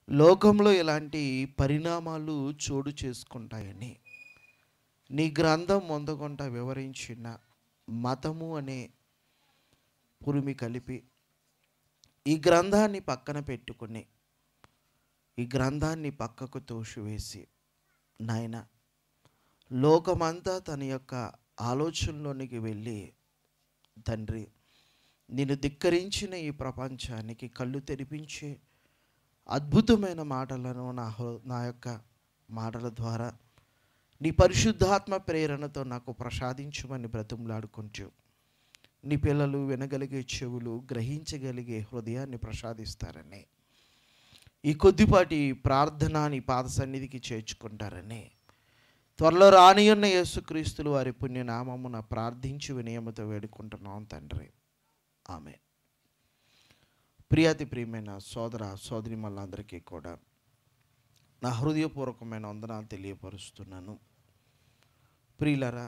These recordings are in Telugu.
లోకంలో ఇలాంటి పరిణామాలు చోటు చేసుకుంటాయని నీ గ్రంథం ముందుకుంటా వివరించిన మతము అనే పురిమి కలిపి ఈ గ్రంథాన్ని పక్కన పెట్టుకుని ఈ గ్రంథాన్ని పక్కకు తోసివేసి నాయన లోకమంతా తన యొక్క ఆలోచనలోనికి వెళ్ళి తండ్రి నేను ధిక్కరించిన ఈ ప్రపంచానికి కళ్ళు తెరిపించే అద్భుతమైన మాటలను నా హృ- నా యొక్క మాటల ద్వారా నీ పరిశుద్ధాత్మ ప్రేరణతో నాకు ప్రసాదించమని బ్రతిమలాడుకుంటూ నీ పిల్లలు వినగలిగే చెవులు గ్రహించగలిగే హృదయాన్ని ప్రసాదిస్తారని ఈ కొద్దిపాటి ప్రార్థన నీ పాద సన్నిధికి చేర్చుకుంటారని త్వరలో రానియున్న యేసుక్రీస్తులు వారి పుణ్యనామమున ప్రార్థించి వినయముతో వేడుకుంటున్నాం తండ్రి ఆమె ప్రియాతి ప్రియమైన సోదర సోదరి మళ్ళందరికీ కూడా నా హృదయపూర్వకమైన వందనాలు తెలియపరుస్తున్నాను ప్రియులరా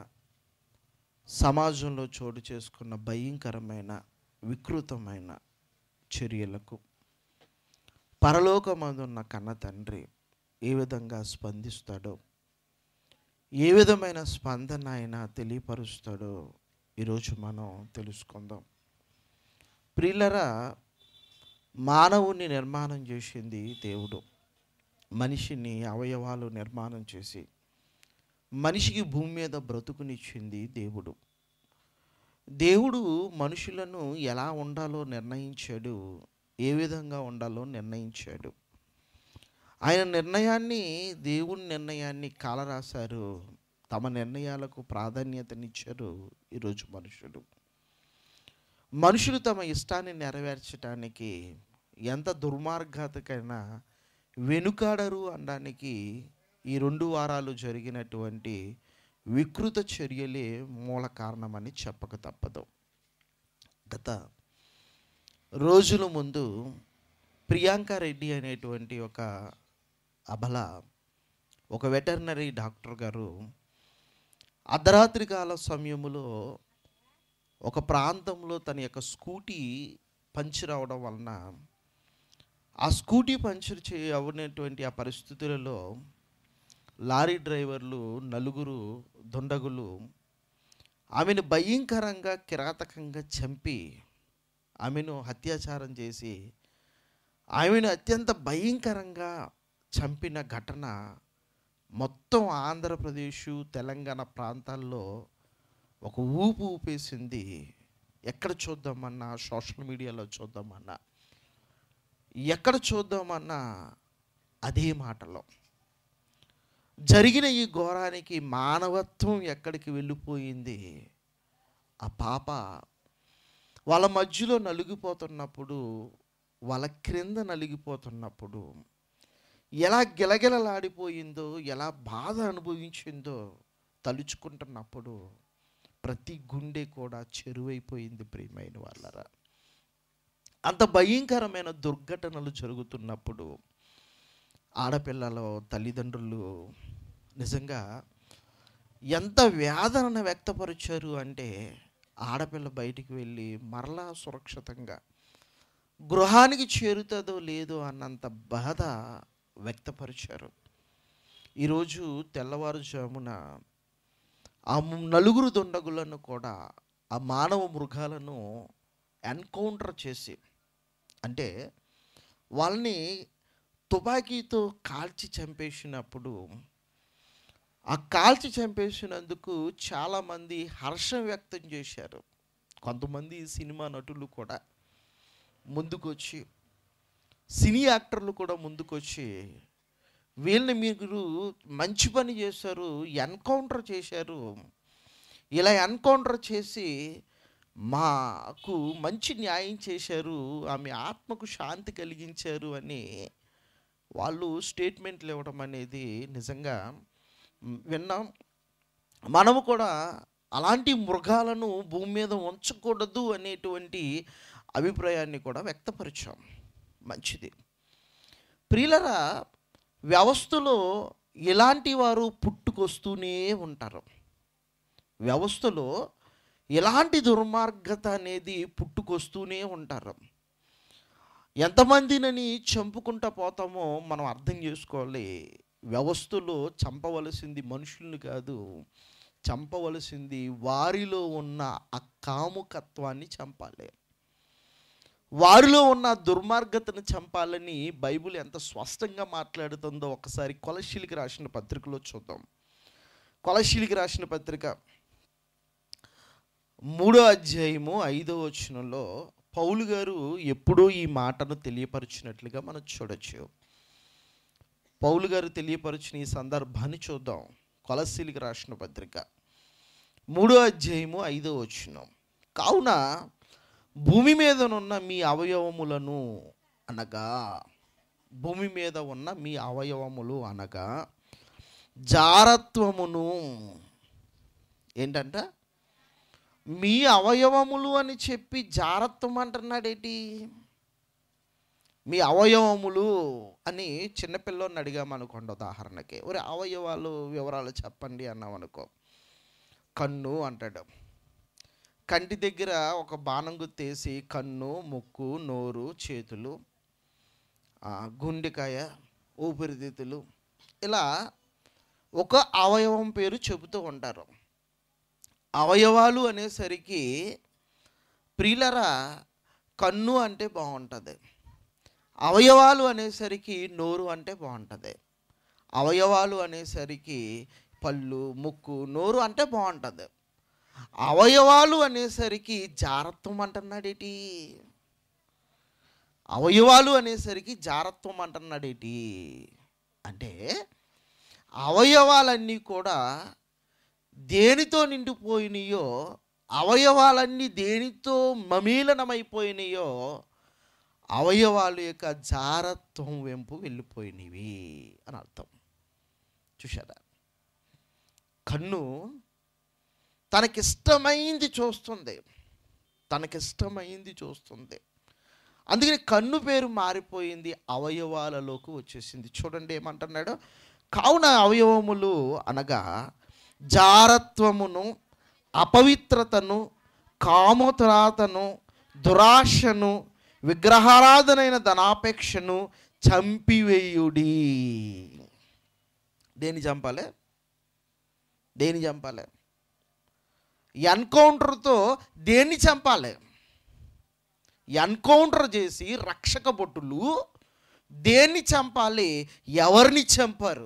సమాజంలో చోటు చేసుకున్న భయంకరమైన వికృతమైన చర్యలకు పరలోకమందున్న కన్న తండ్రి ఏ విధంగా స్పందిస్తాడో ఏ విధమైన స్పందన ఆయన తెలియపరుస్తాడో ఈరోజు మనం తెలుసుకుందాం ప్రియులరా మానవుని నిర్మాణం చేసింది దేవుడు మనిషిని అవయవాలు నిర్మాణం చేసి మనిషికి భూమి మీద బ్రతుకునిచ్చింది దేవుడు దేవుడు మనుషులను ఎలా ఉండాలో నిర్ణయించాడు ఏ విధంగా ఉండాలో నిర్ణయించాడు ఆయన నిర్ణయాన్ని దేవుని నిర్ణయాన్ని కాలరాశారు తమ నిర్ణయాలకు ప్రాధాన్యతనిచ్చారు ఈరోజు మనుషులు మనుషులు తమ ఇష్టాన్ని నెరవేర్చడానికి ఎంత దుర్మార్గతకైనా వెనుకాడరు అనడానికి ఈ రెండు వారాలు జరిగినటువంటి వికృత చర్యలే మూల కారణమని చెప్పక తప్పదు గత రోజుల ముందు ప్రియాంక రెడ్డి అనేటువంటి ఒక అబల ఒక వెటర్నరీ డాక్టర్ గారు అర్ధరాత్రి కాల సమయంలో ఒక ప్రాంతంలో తన యొక్క స్కూటీ పంచర్ అవడం వలన ఆ స్కూటీ పంచర్ చే అవ్వనటువంటి ఆ పరిస్థితులలో లారీ డ్రైవర్లు నలుగురు దుండగులు ఆమెను భయంకరంగా కిరాతకంగా చంపి ఆమెను అత్యాచారం చేసి ఆమెను అత్యంత భయంకరంగా చంపిన ఘటన మొత్తం ఆంధ్రప్రదేశ్ తెలంగాణ ప్రాంతాల్లో ఒక ఊపు ఊపేసింది ఎక్కడ చూద్దామన్నా సోషల్ మీడియాలో చూద్దామన్నా ఎక్కడ చూద్దామన్నా అదే మాటలో జరిగిన ఈ ఘోరానికి మానవత్వం ఎక్కడికి వెళ్ళిపోయింది ఆ పాప వాళ్ళ మధ్యలో నలిగిపోతున్నప్పుడు వాళ్ళ క్రింద నలిగిపోతున్నప్పుడు ఎలా గిలగిలలాడిపోయిందో ఎలా బాధ అనుభవించిందో తలుచుకుంటున్నప్పుడు ప్రతి గుండె కూడా చెరువైపోయింది ప్రియమైన వాళ్ళరా అంత భయంకరమైన దుర్ఘటనలు జరుగుతున్నప్పుడు ఆడపిల్లలు తల్లిదండ్రులు నిజంగా ఎంత వేదనను వ్యక్తపరిచారు అంటే ఆడపిల్ల బయటికి వెళ్ళి మరలా సురక్షితంగా గృహానికి చేరుతుందో లేదో అన్నంత బాధ వ్యక్తపరిచారు ఈరోజు తెల్లవారుజామున ఆ ము- నలుగురు దుండగులను కూడా ఆ మానవ మృగాలను ఎన్కౌంటర్ చేసి అంటే వాళ్ళని తుపాకీతో కాల్చి చంపేసినప్పుడు ఆ కాల్చి చంపేసినందుకు చాలామంది హర్షం వ్యక్తం చేశారు కొంతమంది సినిమా నటులు కూడా ముందుకొచ్చి సినీ యాక్టర్లు కూడా ముందుకొచ్చి వీళ్ళని మీరు మంచి పని చేశారు ఎన్కౌంటర్ చేశారు ఇలా ఎన్కౌంటర్ చేసి మాకు మంచి న్యాయం చేశారు ఆమె ఆత్మకు శాంతి కలిగించారు అని వాళ్ళు స్టేట్మెంట్లు ఇవ్వడం అనేది నిజంగా మ్, విన్నాం మనము కూడా అలాంటి మృగాలను భూమి మీద ఉంచకూడదు అనేటువంటి అభిప్రాయాన్ని కూడా వ్యక్తపరిచాం మంచిది ప్రియులరా వ్యవస్థలో ఇలాంటి వారు పుట్టుకొస్తూనే ఉంటారు వ్యవస్థలో ఇలాంటి దుర్మార్గత అనేది పుట్టుకొస్తూనే ఉంటారు ఎంతమందినని చంపుకుంటా పోతామో మనం అర్థం చేసుకోవాలి వ్యవస్థలో చంపవలసింది మనుషుల్ని కాదు చంపవలసింది వారిలో ఉన్న ఆ కాముకత్వాన్ని చంపాలి వారిలో ఉన్న దుర్మార్గతను చంపాలని బైబిల్ ఎంత స్పష్టంగా మాట్లాడుతుందో ఒకసారి కొలశీలికి రాసిన పత్రికలో చూద్దాం కొలశీలికి రాసిన పత్రిక మూడో అధ్యాయము ఐదో వచనంలో పౌలు గారు ఎప్పుడూ ఈ మాటను తెలియపరిచినట్లుగా మనం చూడొచ్చు పౌలు గారు తెలియపరిచిన ఈ సందర్భాన్ని చూద్దాం కొలసీలికి రాసిన పత్రిక మూడో అధ్యాయము ఐదో వచనం కావున భూమి మీదనున్న మీ అవయవములను అనగా భూమి మీద ఉన్న మీ అవయవములు అనగా జారత్వమును ఏంటంట మీ అవయవములు అని చెప్పి జారత్వం అంటున్నాడేటి మీ అవయవములు అని చిన్నపిల్లని అడిగామనుకోండి ఉదాహరణకి ఒరే అవయవాలు వివరాలు చెప్పండి అన్నాం అనుకో కన్ను అంటాడు కంటి దగ్గర ఒక బాణం గుత్తేసి కన్ను ముక్కు నోరు చేతులు ఆ, గుండెకాయ ఊపిరితిత్తులు ఇలా ఒక అవయవం పేరు చెబుతూ ఉంటారు అవయవాలు అనేసరికి ప్రియులరా కన్ను అంటే బాగుంటుంది అవయవాలు అనేసరికి నోరు అంటే బాగుంటుంది అవయవాలు అనేసరికి పళ్ళు ముక్కు నోరు అంటే బాగుంటుంది అవయవాలు అనేసరికి జారత్వం అంటున్నాడేటి అవయవాలు అనేసరికి జారత్వం అంటున్నాడేటి అంటే అవయవాలన్నీ కూడా దేనితో నిండిపోయినాయో అవయవాలన్నీ దేనితో మమీలనమైపోయినాయో అవయవాల యొక్క జారత్వం వెంపు వెళ్ళిపోయినవి అని అర్థం చూశారా కన్ను తనకిష్టమైంది చూస్తుంది తనకిష్టమైంది చూస్తుంది అందుకని కన్ను పేరు మారిపోయింది అవయవాలలోకి వచ్చేసింది చూడండి ఏమంటున్నాడు కావున అవయవములు అనగా జారత్వమును అపవిత్రతను కామతురాతను దురాశను విగ్రహారాధనైన ధనాపేక్షను చంపివేయుడి దేని చంపాలి దేని చంపాలి ఎన్కౌంటర్తో దేన్ని చంపాలి ఎన్కౌంటర్ చేసి రక్షక భటులు దేన్ని చంపాలి ఎవరిని చంపారు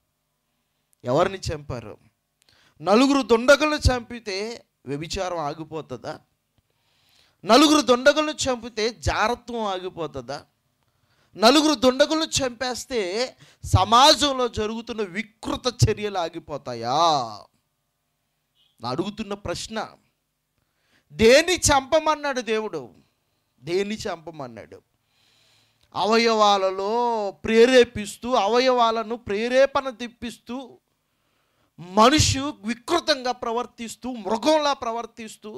ఎవరిని చంపారు నలుగురు దుండగులను చంపితే వ్యభిచారం ఆగిపోతుందా నలుగురు దుండగులను చంపితే జారత్వం ఆగిపోతుందా నలుగురు దుండగులను చంపేస్తే సమాజంలో జరుగుతున్న వికృత చర్యలు ఆగిపోతాయా నా అడుగుతున్న ప్రశ్న దేన్ని చంపమన్నాడు దేవుడు దేన్ని చంపమన్నాడు అవయవాలలో ప్రేరేపిస్తూ అవయవాలను ప్రేరేపణ తెప్పిస్తూ మనిషి వికృతంగా ప్రవర్తిస్తూ మృగంలా ప్రవర్తిస్తూ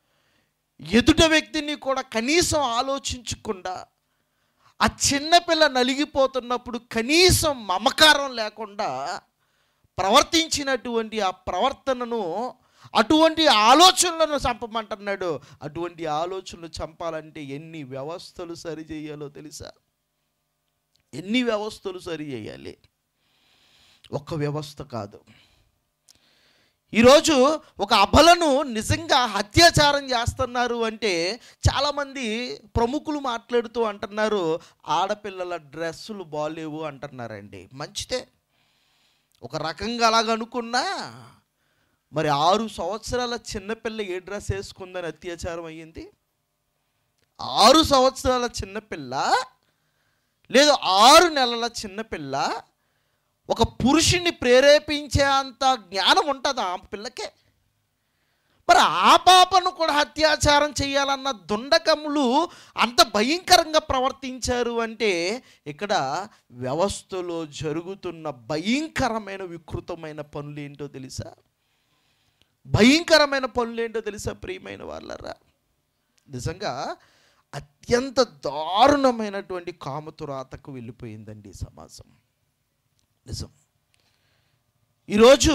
ఎదుట వ్యక్తిని కూడా కనీసం ఆలోచించకుండా ఆ చిన్నపిల్ల నలిగిపోతున్నప్పుడు కనీసం మమకారం లేకుండా ప్రవర్తించినటువంటి ఆ ప్రవర్తనను అటువంటి ఆలోచనలను చంపమంటున్నాడు అటువంటి ఆలోచనలు చంపాలంటే ఎన్ని వ్యవస్థలు సరి చేయాలో తెలుసా ఎన్ని వ్యవస్థలు సరి చేయాలి ఒక్క వ్యవస్థ కాదు ఈరోజు ఒక అబలను నిజంగా అత్యాచారం చేస్తున్నారు అంటే చాలామంది ప్రముఖులు మాట్లాడుతూ అంటున్నారు ఆడపిల్లల డ్రెస్సులు బాగాలేవు అంటున్నారండి మంచిదే ఒక రకంగా అలాగనుకున్నా మరి ఆరు సంవత్సరాల చిన్నపిల్ల ఏ డ్రెస్ వేసుకుందని అత్యాచారం అయ్యింది ఆరు సంవత్సరాల చిన్నపిల్ల లేదు ఆరు నెలల చిన్నపిల్ల ఒక పురుషుని ప్రేరేపించే అంత జ్ఞానం ఉంటుంది ఆ పిల్లకే మరి ఆ పాపను కూడా అత్యాచారం చేయాలన్న దుండకములు అంత భయంకరంగా ప్రవర్తించారు అంటే ఇక్కడ వ్యవస్థలో జరుగుతున్న భయంకరమైన వికృతమైన పనులు ఏంటో తెలుసా భయంకరమైన పనులు ఏంటో తెలుసా ప్రియమైన వాళ్ళరా నిజంగా అత్యంత దారుణమైనటువంటి కామతురాతకు వెళ్ళిపోయిందండి ఈ సమాజం నిజం ఈరోజు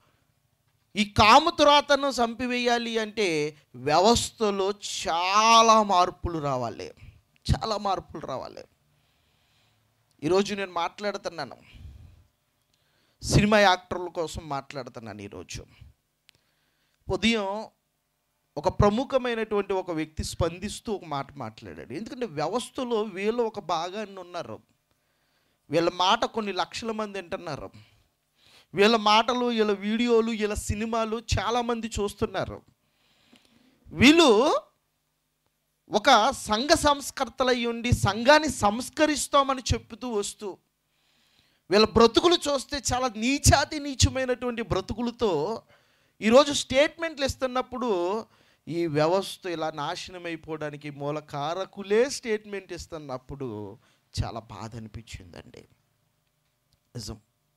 ఈ కామతురాతను చంపివేయాలి అంటే వ్యవస్థలో చాలా మార్పులు రావాలి చాలా మార్పులు రావాలి ఈరోజు నేను మాట్లాడుతున్నాను సినిమా యాక్టర్ల కోసం మాట్లాడుతున్నాను ఈరోజు ఉదయం ఒక ప్రముఖమైనటువంటి ఒక వ్యక్తి స్పందిస్తూ ఒక మాట మాట్లాడాడు ఎందుకంటే వ్యవస్థలో వీళ్ళు ఒక భాగాన్ని ఉన్నారు వీళ్ళ మాట కొన్ని లక్షల మంది వింటున్నారు వీళ్ళ మాటలు వీళ్ళ వీడియోలు వీళ్ళ సినిమాలు చాలామంది చూస్తున్నారు వీళ్ళు ఒక సంఘ సంస్కర్తలై ఉండి సంఘాన్ని సంస్కరిస్తామని చెప్తూ వస్తూ వీళ్ళ బ్రతుకులు చూస్తే చాలా నీచాతి నీచమైనటువంటి బ్రతుకులతో ఈరోజు స్టేట్మెంట్లు ఇస్తున్నప్పుడు ఈ వ్యవస్థ ఇలా నాశనం అయిపోవడానికి మూల కారకులే స్టేట్మెంట్ ఇస్తున్నప్పుడు చాలా బాధ అనిపించిందండి నిజం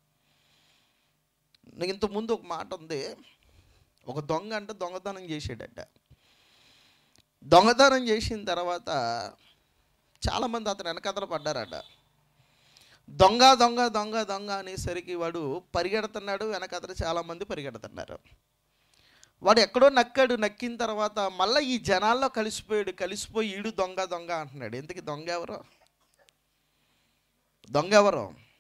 నాకు ఇంతకుముందు ఒక మాట ఉంది ఒక దొంగ అంటే దొంగతనం చేసాడట దొంగతనం చేసిన తర్వాత చాలామంది అతను వెనకతల పడ్డారట దొంగ దొంగ దొంగ దొంగ అనేసరికి వాడు పరిగెడుతున్నాడు వెనకతలు చాలామంది పరిగెడుతున్నారు వాడు ఎక్కడో నక్కాడు నక్కిన తర్వాత మళ్ళీ ఈ జనాల్లో కలిసిపోయాడు కలిసిపోయి ఈడు దొంగ దొంగ అంటున్నాడు ఎందుకు దొంగ ఎవరు దొంగ ఎవరు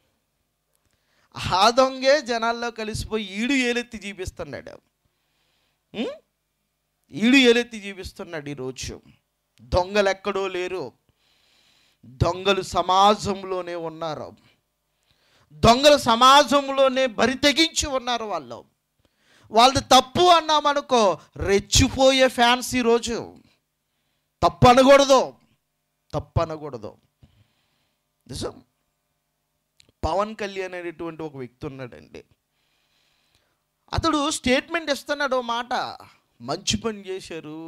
ఆ దొంగే జనాల్లో కలిసిపోయి ఈడు ఏలెత్తి చూపిస్తున్నాడు ఉం? ఈడు ఏలెత్తి చూపిస్తున్నాడు ఈరోజు దొంగలు ఎక్కడో లేరు దొంగలు సమాజంలోనే ఉన్నారు దొంగలు సమాజంలోనే బరి తెగించి ఉన్నారు వాళ్ళు వాళ్ళది తప్పు అన్నామనుకో రెచ్చిపోయే ఫ్యాన్స్ ఈరోజు తప్పు అనకూడదు తప్పు అనకూడదు నిజం పవన్ కళ్యాణ్ అనేటువంటి ఒక వ్యక్తి ఉన్నాడండి అతడు స్టేట్మెంట్ ఇస్తున్నాడు ఓ మాట మంచి పని చేశారు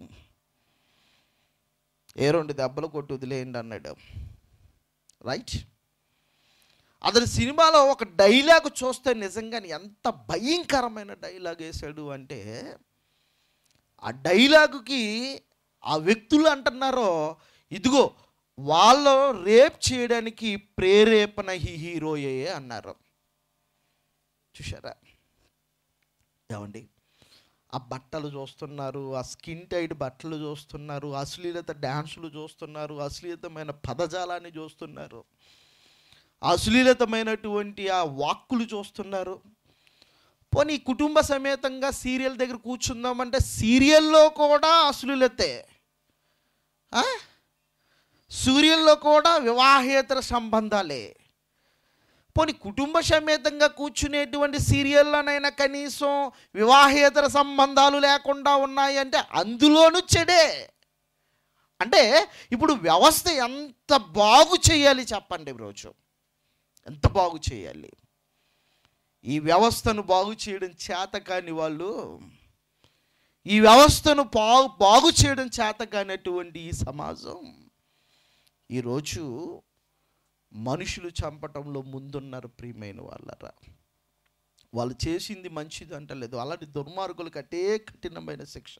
ఏ రెండు దెబ్బలు కొట్టి వదిలేయండి అన్నాడు రైట్ అతని సినిమాలో ఒక డైలాగ్ చూస్తే నిజంగానే ఎంత భయంకరమైన డైలాగ్ వేశాడు అంటే ఆ డైలాగుకి ఆ వ్యక్తులు అంటున్నారో ఇదిగో వాళ్ళు రేప్ చేయడానికి ప్రేరేపణ ఈ హీరోయే అన్నారు చూసారా ఏమండి ఆ బట్టలు చూస్తున్నారు ఆ స్కిన్ టైట్ బట్టలు చూస్తున్నారు అశ్లీలత డ్యాన్సులు చూస్తున్నారు అశ్లీలతమైన పదజాలాన్ని చూస్తున్నారు అశ్లీలతమైనటువంటి ఆ వాక్కులు చూస్తున్నారు పోనీ కుటుంబ సమేతంగా సీరియల్ దగ్గర కూర్చుందామంటే సీరియల్లో కూడా అశ్లీలతే ఆ? సూర్యుల్లో కూడా వివాహేతర సంబంధాలే పోనీ కుటుంబ సమేతంగా కూర్చునేటువంటి సీరియల్లోనైనా కనీసం వివాహేతర సంబంధాలు లేకుండా ఉన్నాయంటే అందులోనూ చెడే అంటే ఇప్పుడు వ్యవస్థ ఎంత బాగు చేయాలి చెప్పండి రోజు ఎంత బాగు చేయాలి ఈ వ్యవస్థను బాగు చేయడం చేత కాని వాళ్ళు ఈ వ్యవస్థను బాగు బాగు చేయడం చేత కానటువంటి ఈ సమాజం ఈరోజు మనుషులు చంపటంలో ముందున్నారు ప్రియమైన వాళ్ళరా వాళ్ళు చేసింది మంచిది అంటలేదు అలాంటి దుర్మార్గులకు అటే కఠినమైన శిక్ష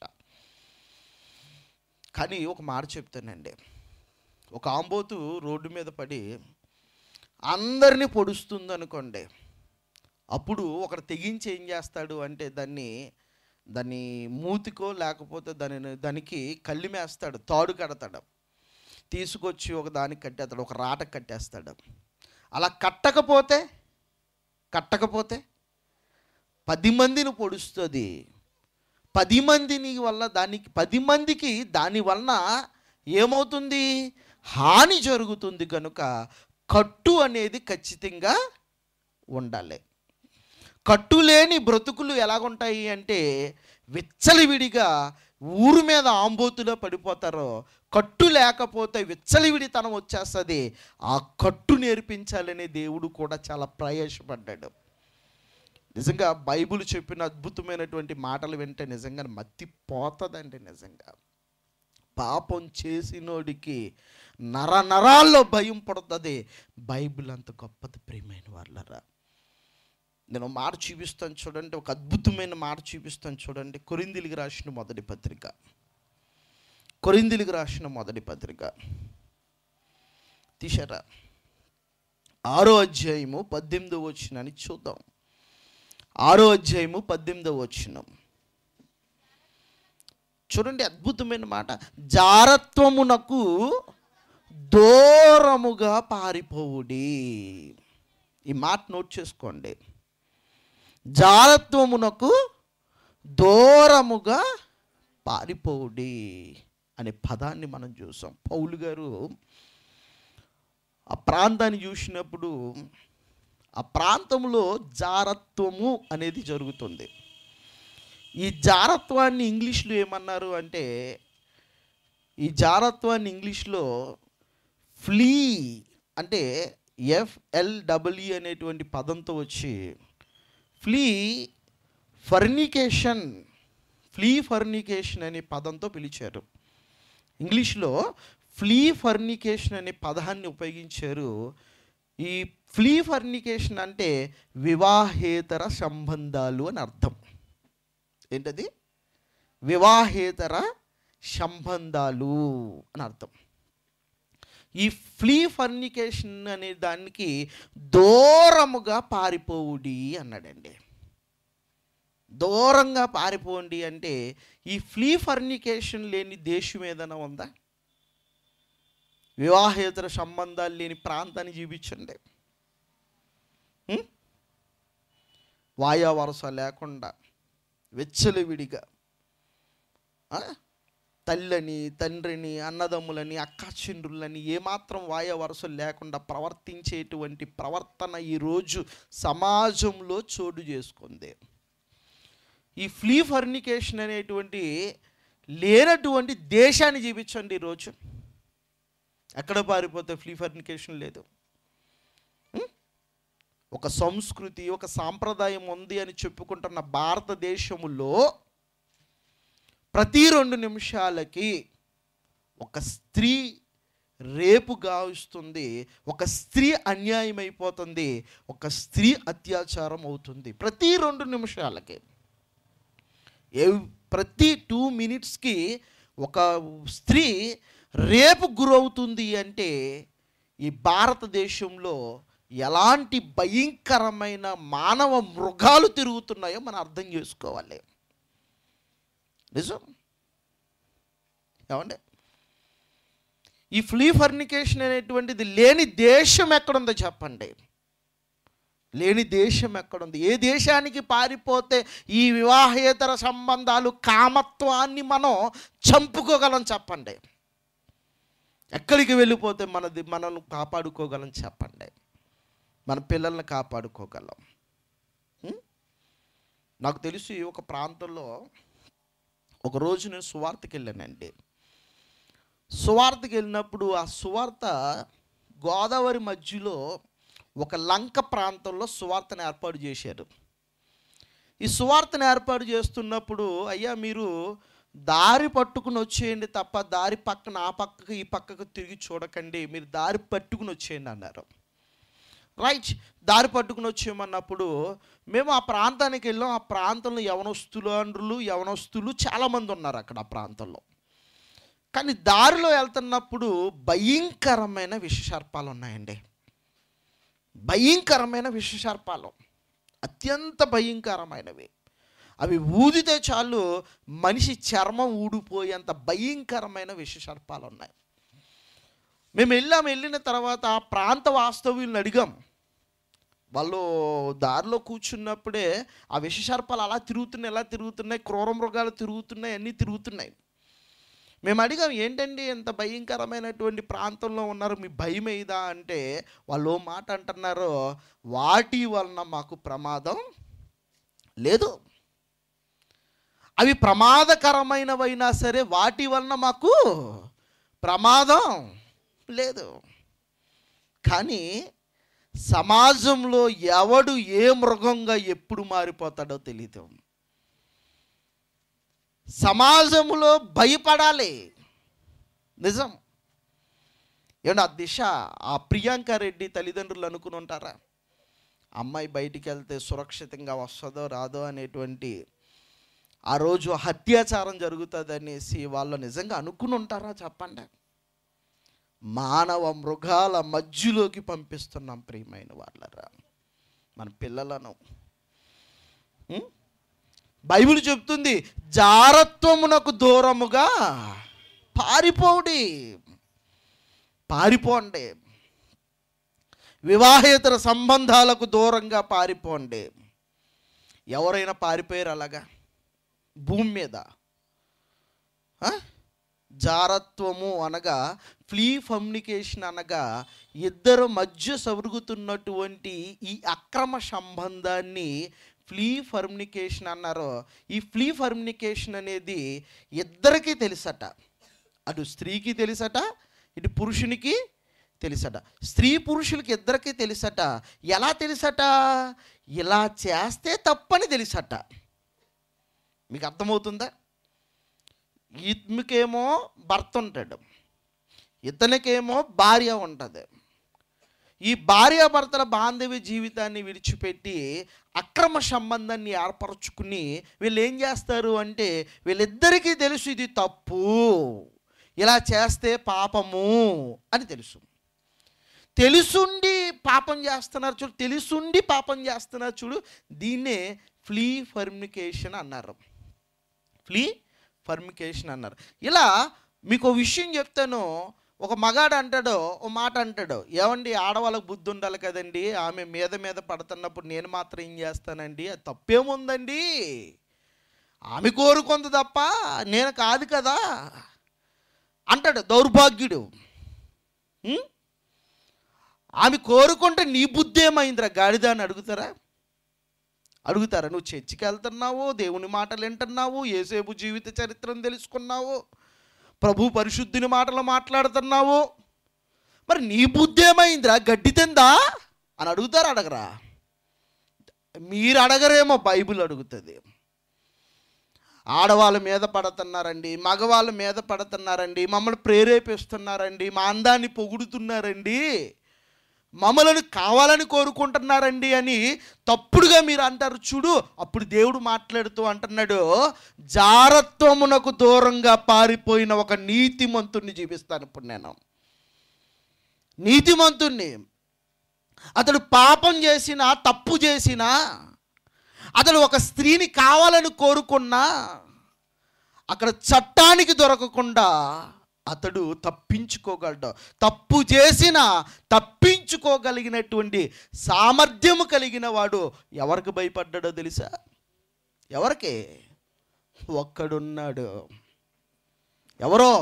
కానీ ఒక మాట చెప్తానండి ఒక ఆంబోతు రోడ్డు మీద పడి అందరినీ పొడుస్తుంది అనుకోండి అప్పుడు ఒకడు తెగించి ఏం చేస్తాడు అంటే దాన్ని దాన్ని మూతికో లేకపోతే దానిని దానికి కళ్ళిమేస్తాడు తాడు కడతాడు తీసుకొచ్చి ఒక దానికి కట్టేస్తాడు ఒక రాటకు కట్టేస్తాడు అలా కట్టకపోతే కట్టకపోతే పది మందిని పొడుస్తుంది పది మందిని వల్ల దానికి పది మందికి దాని వలన ఏమవుతుంది హాని జరుగుతుంది కనుక కట్టు అనేది ఖచ్చితంగా ఉండాలి కట్టు లేని బ్రతుకులు ఎలాగుంటాయి అంటే విచ్చలివిడిగా ఊరు మీద ఆంబోతులో పడిపోతారో కట్టు లేకపోతే విచ్చలివిడితనం వచ్చేస్తుంది ఆ కట్టు నేర్పించాలని దేవుడు కూడా చాలా ప్రయాసపడ్డాడు నిజంగా బైబిల్ చెప్పిన అద్భుతమైనటువంటి మాటలు వింటే నిజంగా మత్తి పోతుందండి నిజంగా పాపం చేసినోడికి నర నరాల్లో భయం పడుతుంది బైబిల్ అంత గొప్పది ప్రియమైన వాళ్ళరా నేను ఒక మాట చూపిస్తాను చూడండి ఒక అద్భుతమైన మాట చూపిస్తాను చూడండి కొరిందిలికి రాసిన మొదటి పత్రిక కొరిందిలికి రాసిన మొదటి పత్రిక తీశారా ఆరో అధ్యాయము పద్దెనిమిదో వచ్చినని చూద్దాం ఆరో అధ్యాయము పద్దెనిమిదో వచ్చినం చూడండి అద్భుతమైన మాట జారత్వమునకు దూరముగా పారిపోవుడి ఈ మాట నోట్ చేసుకోండి జారత్వమునకు దూరముగా పారిపోవుడి అనే పదాన్ని మనం చూసాం పౌలు గారు ఆ ప్రాంతాన్ని చూసినప్పుడు ఆ ప్రాంతంలో జారత్వము అనేది జరుగుతుంది ఈ జారత్వాన్ని ఇంగ్లీష్లో ఏమన్నారు అంటే ఈ జారత్వాన్ని ఇంగ్లీష్లో ఫ్లీ అంటే ఎఫ్ఎల్డబ్ల్యూ అనేటువంటి పదంతో వచ్చి ఫ్లీ ఫర్నికేషన్ ఫ్లీ ఫర్నికేషన్ అనే పదంతో పిలిచారు ఇంగ్లీష్లో ఫ్లీ ఫర్నికేషన్ అనే పదాన్ని ఉపయోగించారు ఈ ఫ్లీ ఫర్నికేషన్ అంటే వివాహేతర సంబంధాలు అని అర్థం ఏంటది వివాహేతర సంబంధాలు అని అర్థం ఈ ఫ్లీ ఫర్నికేషన్ అనే దానికి దూరముగా పారిపోవుడి అన్నాడండి దూరంగా పారిపోండి అంటే ఈ ఫ్లీ ఫర్నికేషన్ లేని దేశం ఏదైనా ఉందా వివాహేతర సంబంధాలు లేని ప్రాంతాన్ని చూపించండి ఉం? వాయా వరస లేకుండా వెచ్చలవిడిగా ఆ? తల్లిని తండ్రిని అన్నదమ్ములని అక్కాచెండ్రులని ఏమాత్రం వాయ వరుసలు లేకుండా ప్రవర్తించేటువంటి ప్రవర్తన ఈరోజు సమాజంలో చోటు చేసుకుంది ఈ ఫ్లీ ఫర్నికేషన్ అనేటువంటి లేనటువంటి దేశాన్ని చూపించండి ఈరోజు ఎక్కడ పారిపోతే ఫ్లీ ఫర్నికేషన్ లేదు ఉం? ఒక సంస్కృతి ఒక సాంప్రదాయం ఉంది అని చెప్పుకుంటున్న భారతదేశములో ప్రతి రెండు నిమిషాలకి ఒక స్త్రీ రేపు గావిస్తుంది ఒక స్త్రీ అన్యాయం అయిపోతుంది ఒక స్త్రీ అత్యాచారం అవుతుంది ప్రతి రెండు నిమిషాలకి ఎవ్- ప్రతి టూ మినిట్స్కి ఒక స్త్రీ రేపు గురవుతుంది అంటే ఈ భారతదేశంలో ఎలాంటి భయంకరమైన మానవ మృగాలు తిరుగుతున్నాయో మనం అర్థం చేసుకోవాలి నిజం ఏమండి ఈ ఫ్లీ ఫర్నికేషన్ అనేటువంటిది లేని దేశం ఎక్కడుందో చెప్పండి లేని దేశం ఎక్కడుంది ఏ దేశానికి పారిపోతే ఈ వివాహేతర సంబంధాలు కామత్వాన్ని మనం చంపుకోగలం చెప్పండి ఎక్కడికి వెళ్ళిపోతే మనది మనల్ని కాపాడుకోగలం చెప్పండి మన పిల్లల్ని కాపాడుకోగలం ఉం? నాకు తెలిసి ఒక ప్రాంతంలో ఒక రోజు నేను సువార్తకి వెళ్ళానండి సువార్తకి వెళ్ళినప్పుడు ఆ సువార్త గోదావరి మధ్యలో ఒక లంక ప్రాంతంలో సువార్తను ఏర్పాటు చేశారు ఈ సువార్తను ఏర్పాటు చేస్తున్నప్పుడు అయ్యా మీరు దారి పట్టుకుని వచ్చేయండి తప్ప దారి పక్కన ఆ పక్కకు ఈ పక్కకు తిరిగి చూడకండి మీరు దారి పట్టుకుని వచ్చేయండి అన్నారు రైట్ దారి పట్టుకుని వచ్చేయమన్నప్పుడు మేము ఆ ప్రాంతానికి వెళ్ళాం ఆ ప్రాంతంలో యవనస్తులు యవనస్తులు చాలామంది ఉన్నారు అక్కడ ఆ ప్రాంతంలో కానీ దారిలో వెళ్తున్నప్పుడు భయంకరమైన విషసర్పాలు ఉన్నాయండి భయంకరమైన విషసర్పాలు అత్యంత భయంకరమైనవి అవి ఊదితే చాలు మనిషి చర్మం ఊడిపోయేంత భయంకరమైన విషసర్పాలు ఉన్నాయి మేము వెళ్ళాం వెళ్ళిన తర్వాత ఆ ప్రాంత వాస్తవ్యులను అడిగాం వాళ్ళు దారిలో కూర్చున్నప్పుడే ఆ విషసర్పాలు అలా తిరుగుతున్నాయి ఎలా తిరుగుతున్నాయి క్రూర మృగాలు తిరుగుతున్నాయి అన్నీ తిరుగుతున్నాయి మేము అడిగాం ఏంటండి ఎంత భయంకరమైనటువంటి ప్రాంతంలో ఉన్నారు మీ భయం ఏదా అంటే వాళ్ళు ఓ మాట అంటున్నారు వాటి వలన మాకు ప్రమాదం లేదు అవి ప్రమాదకరమైనవైనా సరే వాటి వలన మాకు ప్రమాదం లేదు కానీ సమాజంలో ఎవడు ఏ మృగంగా ఎప్పుడు మారిపోతాడో తెలీదు సమాజంలో భయపడాలి నిజం ఏమన్నా ఆ దిశ ఆ ప్రియాంక రెడ్డి తల్లిదండ్రులు అనుకుని ఉంటారా అమ్మాయి బయటికి వెళ్తే సురక్షితంగా వస్తుందో రాదో అనేటువంటి ఆ రోజు అత్యాచారం జరుగుతుంది అనేసి వాళ్ళు నిజంగా అనుకుని ఉంటారా చెప్పండి మానవ మృగాల మధ్యలోకి పంపిస్తున్నాం ప్రియమైన వాళ్ళరా మన పిల్లలను ఉం? బైబిల్ చెప్తుంది జారత్వమునకు దూరముగా పారిపోవుడి పారిపోండి వివాహేతర సంబంధాలకు దూరంగా పారిపోండి ఎవరైనా పారిపోయారు అలాగా భూమి మీద ఆ? జారత్వము అనగా ఫ్లీ కమ్యూనికేషన్ అనగా ఇద్దరు మధ్య సరుగుతున్నటువంటి ఈ అక్రమ సంబంధాన్ని ఫ్లీ ఫర్మినికేషన్ అన్నారు ఈ ఫ్లీ ఫర్మినికేషన్ అనేది ఇద్దరికీ తెలుసట అటు స్త్రీకి తెలుసట ఇటు పురుషునికి తెలుసట స్త్రీ పురుషులకి ఇద్దరికీ తెలుసట ఎలా తెలుసట ఇలా చేస్తే తప్పని తెలుసట మీకు అర్థమవుతుందా ఈమెకేమో భర్త ఉంటాడు ఇతనికేమో భార్య ఉంటుంది ఈ భార్యాభర్తల బాంధవ్య జీవితాన్ని విడిచిపెట్టి అక్రమ సంబంధాన్ని ఏర్పరచుకుని వీళ్ళు ఏం చేస్తారు అంటే వీళ్ళిద్దరికీ తెలుసు ఇది తప్పు ఇలా చేస్తే పాపము అని తెలుసు తెలుసుండి పాపం చేస్తున్నారు చూడు తెలుసుండి పాపం చేస్తున్నారు చూడు దీన్నే ఫ్లీ ఫర్మికేషన్ అన్నారు ఫ్లీ ఫర్మికేషన్ అన్నారు ఇలా మీకు ఒక విషయం చెప్తాను ఒక మగాడు అంటాడు ఓ మాట అంటాడు ఏమండి ఆడవాళ్ళకి బుద్ధి ఉండాలి కదండి ఆమె మీద మీద పడుతున్నప్పుడు నేను మాత్రం ఏం చేస్తానండి అది తప్పేముందండి ఆమె కోరుకుంది తప్ప నేను కాదు కదా అంటాడు దౌర్భాగ్యుడు ఉం? ఆమె కోరుకుంటే నీ బుద్ధి ఏమైందిరా గాడిద అని అడుగుతారా అడుగుతారా నువ్వు చర్చికి వెళ్తున్నావు దేవుని మాటలు వింటున్నావు ఏసేపు జీవిత చరిత్రను తెలుసుకున్నావు ప్రభు పరిశుద్ధిని మాటలు మాట్లాడుతున్నావు మరి నీ బుద్ధి ఏమైందిరా గడ్డి తిందా అని అడుగుతారా అడగరా మీరు అడగరేమో బైబిల్ అడుగుతుంది ఆడవాళ్ళ మీద పడుతున్నారండి మగవాళ్ళ మీద పడుతున్నారండి మమ్మల్ని ప్రేరేపిస్తున్నారండి మా అందాన్ని పొగుడుతున్నారండి మమ్మలను కావాలని కోరుకుంటున్నారండి అని తప్పుడుగా మీరు అంటారు చూడు అప్పుడు దేవుడు మాట్లాడుతూ అంటున్నాడు జారత్వమునకు దూరంగా పారిపోయిన ఒక నీతిమంతుణ్ణి జీవిస్తాను ఇప్పుడు నేను నీతిమంతుణ్ణి అతడు పాపం చేసినా తప్పు చేసినా అతడు ఒక స్త్రీని కావాలని కోరుకున్నా అక్కడ చట్టానికి దొరకకుండా అతడు తప్పించుకోగలడు తప్పు చేసిన తప్పించుకోగలిగినటువంటి సామర్థ్యము కలిగిన వాడు ఎవరికి భయపడ్డాడో తెలుసా ఎవరికి ఒక్కడున్నాడు ఎవరో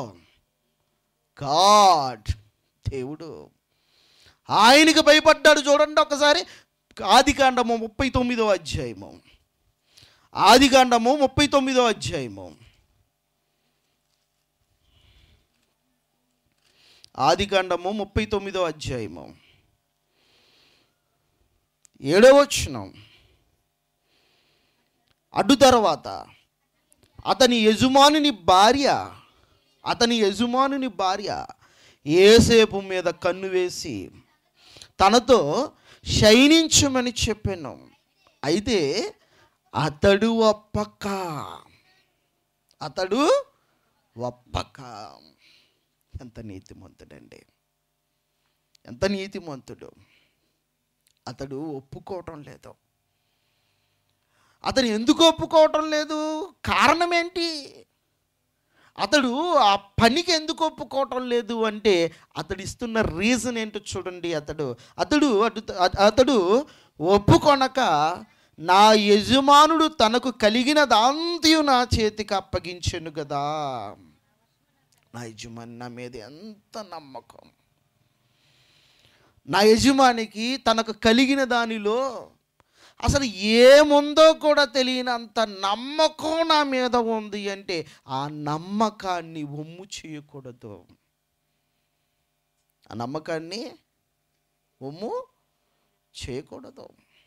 గాడ్ దేవుడు ఆయనకి భయపడ్డాడు చూడండి ఒకసారి ఆదికాండము ముప్పై తొమ్మిదో అధ్యాయము ఆదికాండము ముప్పై తొమ్మిదో అధ్యాయము ఆదికాండము ముప్పై తొమ్మిదో అధ్యాయము ఏడో వచనం అడ్డు తర్వాత అతని యజమానుని భార్య అతని యజమానుని భార్య ఏసేపు మీద కన్ను వేసి తనతో శయనించమని చెప్పాను అయితే అతడు ఒప్పక అతడు ఒప్పక ఎంత నీతిమంతుడండి ఎంత నీతిమంతుడు అతడు ఒప్పుకోవటం లేదు అతను ఎందుకు ఒప్పుకోవటం లేదు కారణం ఏంటి అతడు ఆ పనికి ఎందుకు ఒప్పుకోవటం లేదు అంటే అతడు ఇస్తున్న రీజన్ ఏంటో చూడండి అతడు అతడు అటు అతడు ఒప్పుకొనక నా యజమానుడు తనకు కలిగినదంతయు నా చేతికి అప్పగించెను కదా నా యజమాని నా మీద ఎంత నమ్మకం నా యజమానికి తనకు కలిగిన దానిలో అసలు ఏముందో కూడా తెలియనంత నమ్మకం నా మీద ఉంది అంటే ఆ నమ్మకాన్ని ఒమ్ము చేయకూడదు ఆ నమ్మకాన్ని ఒమ్ము చేయకూడదు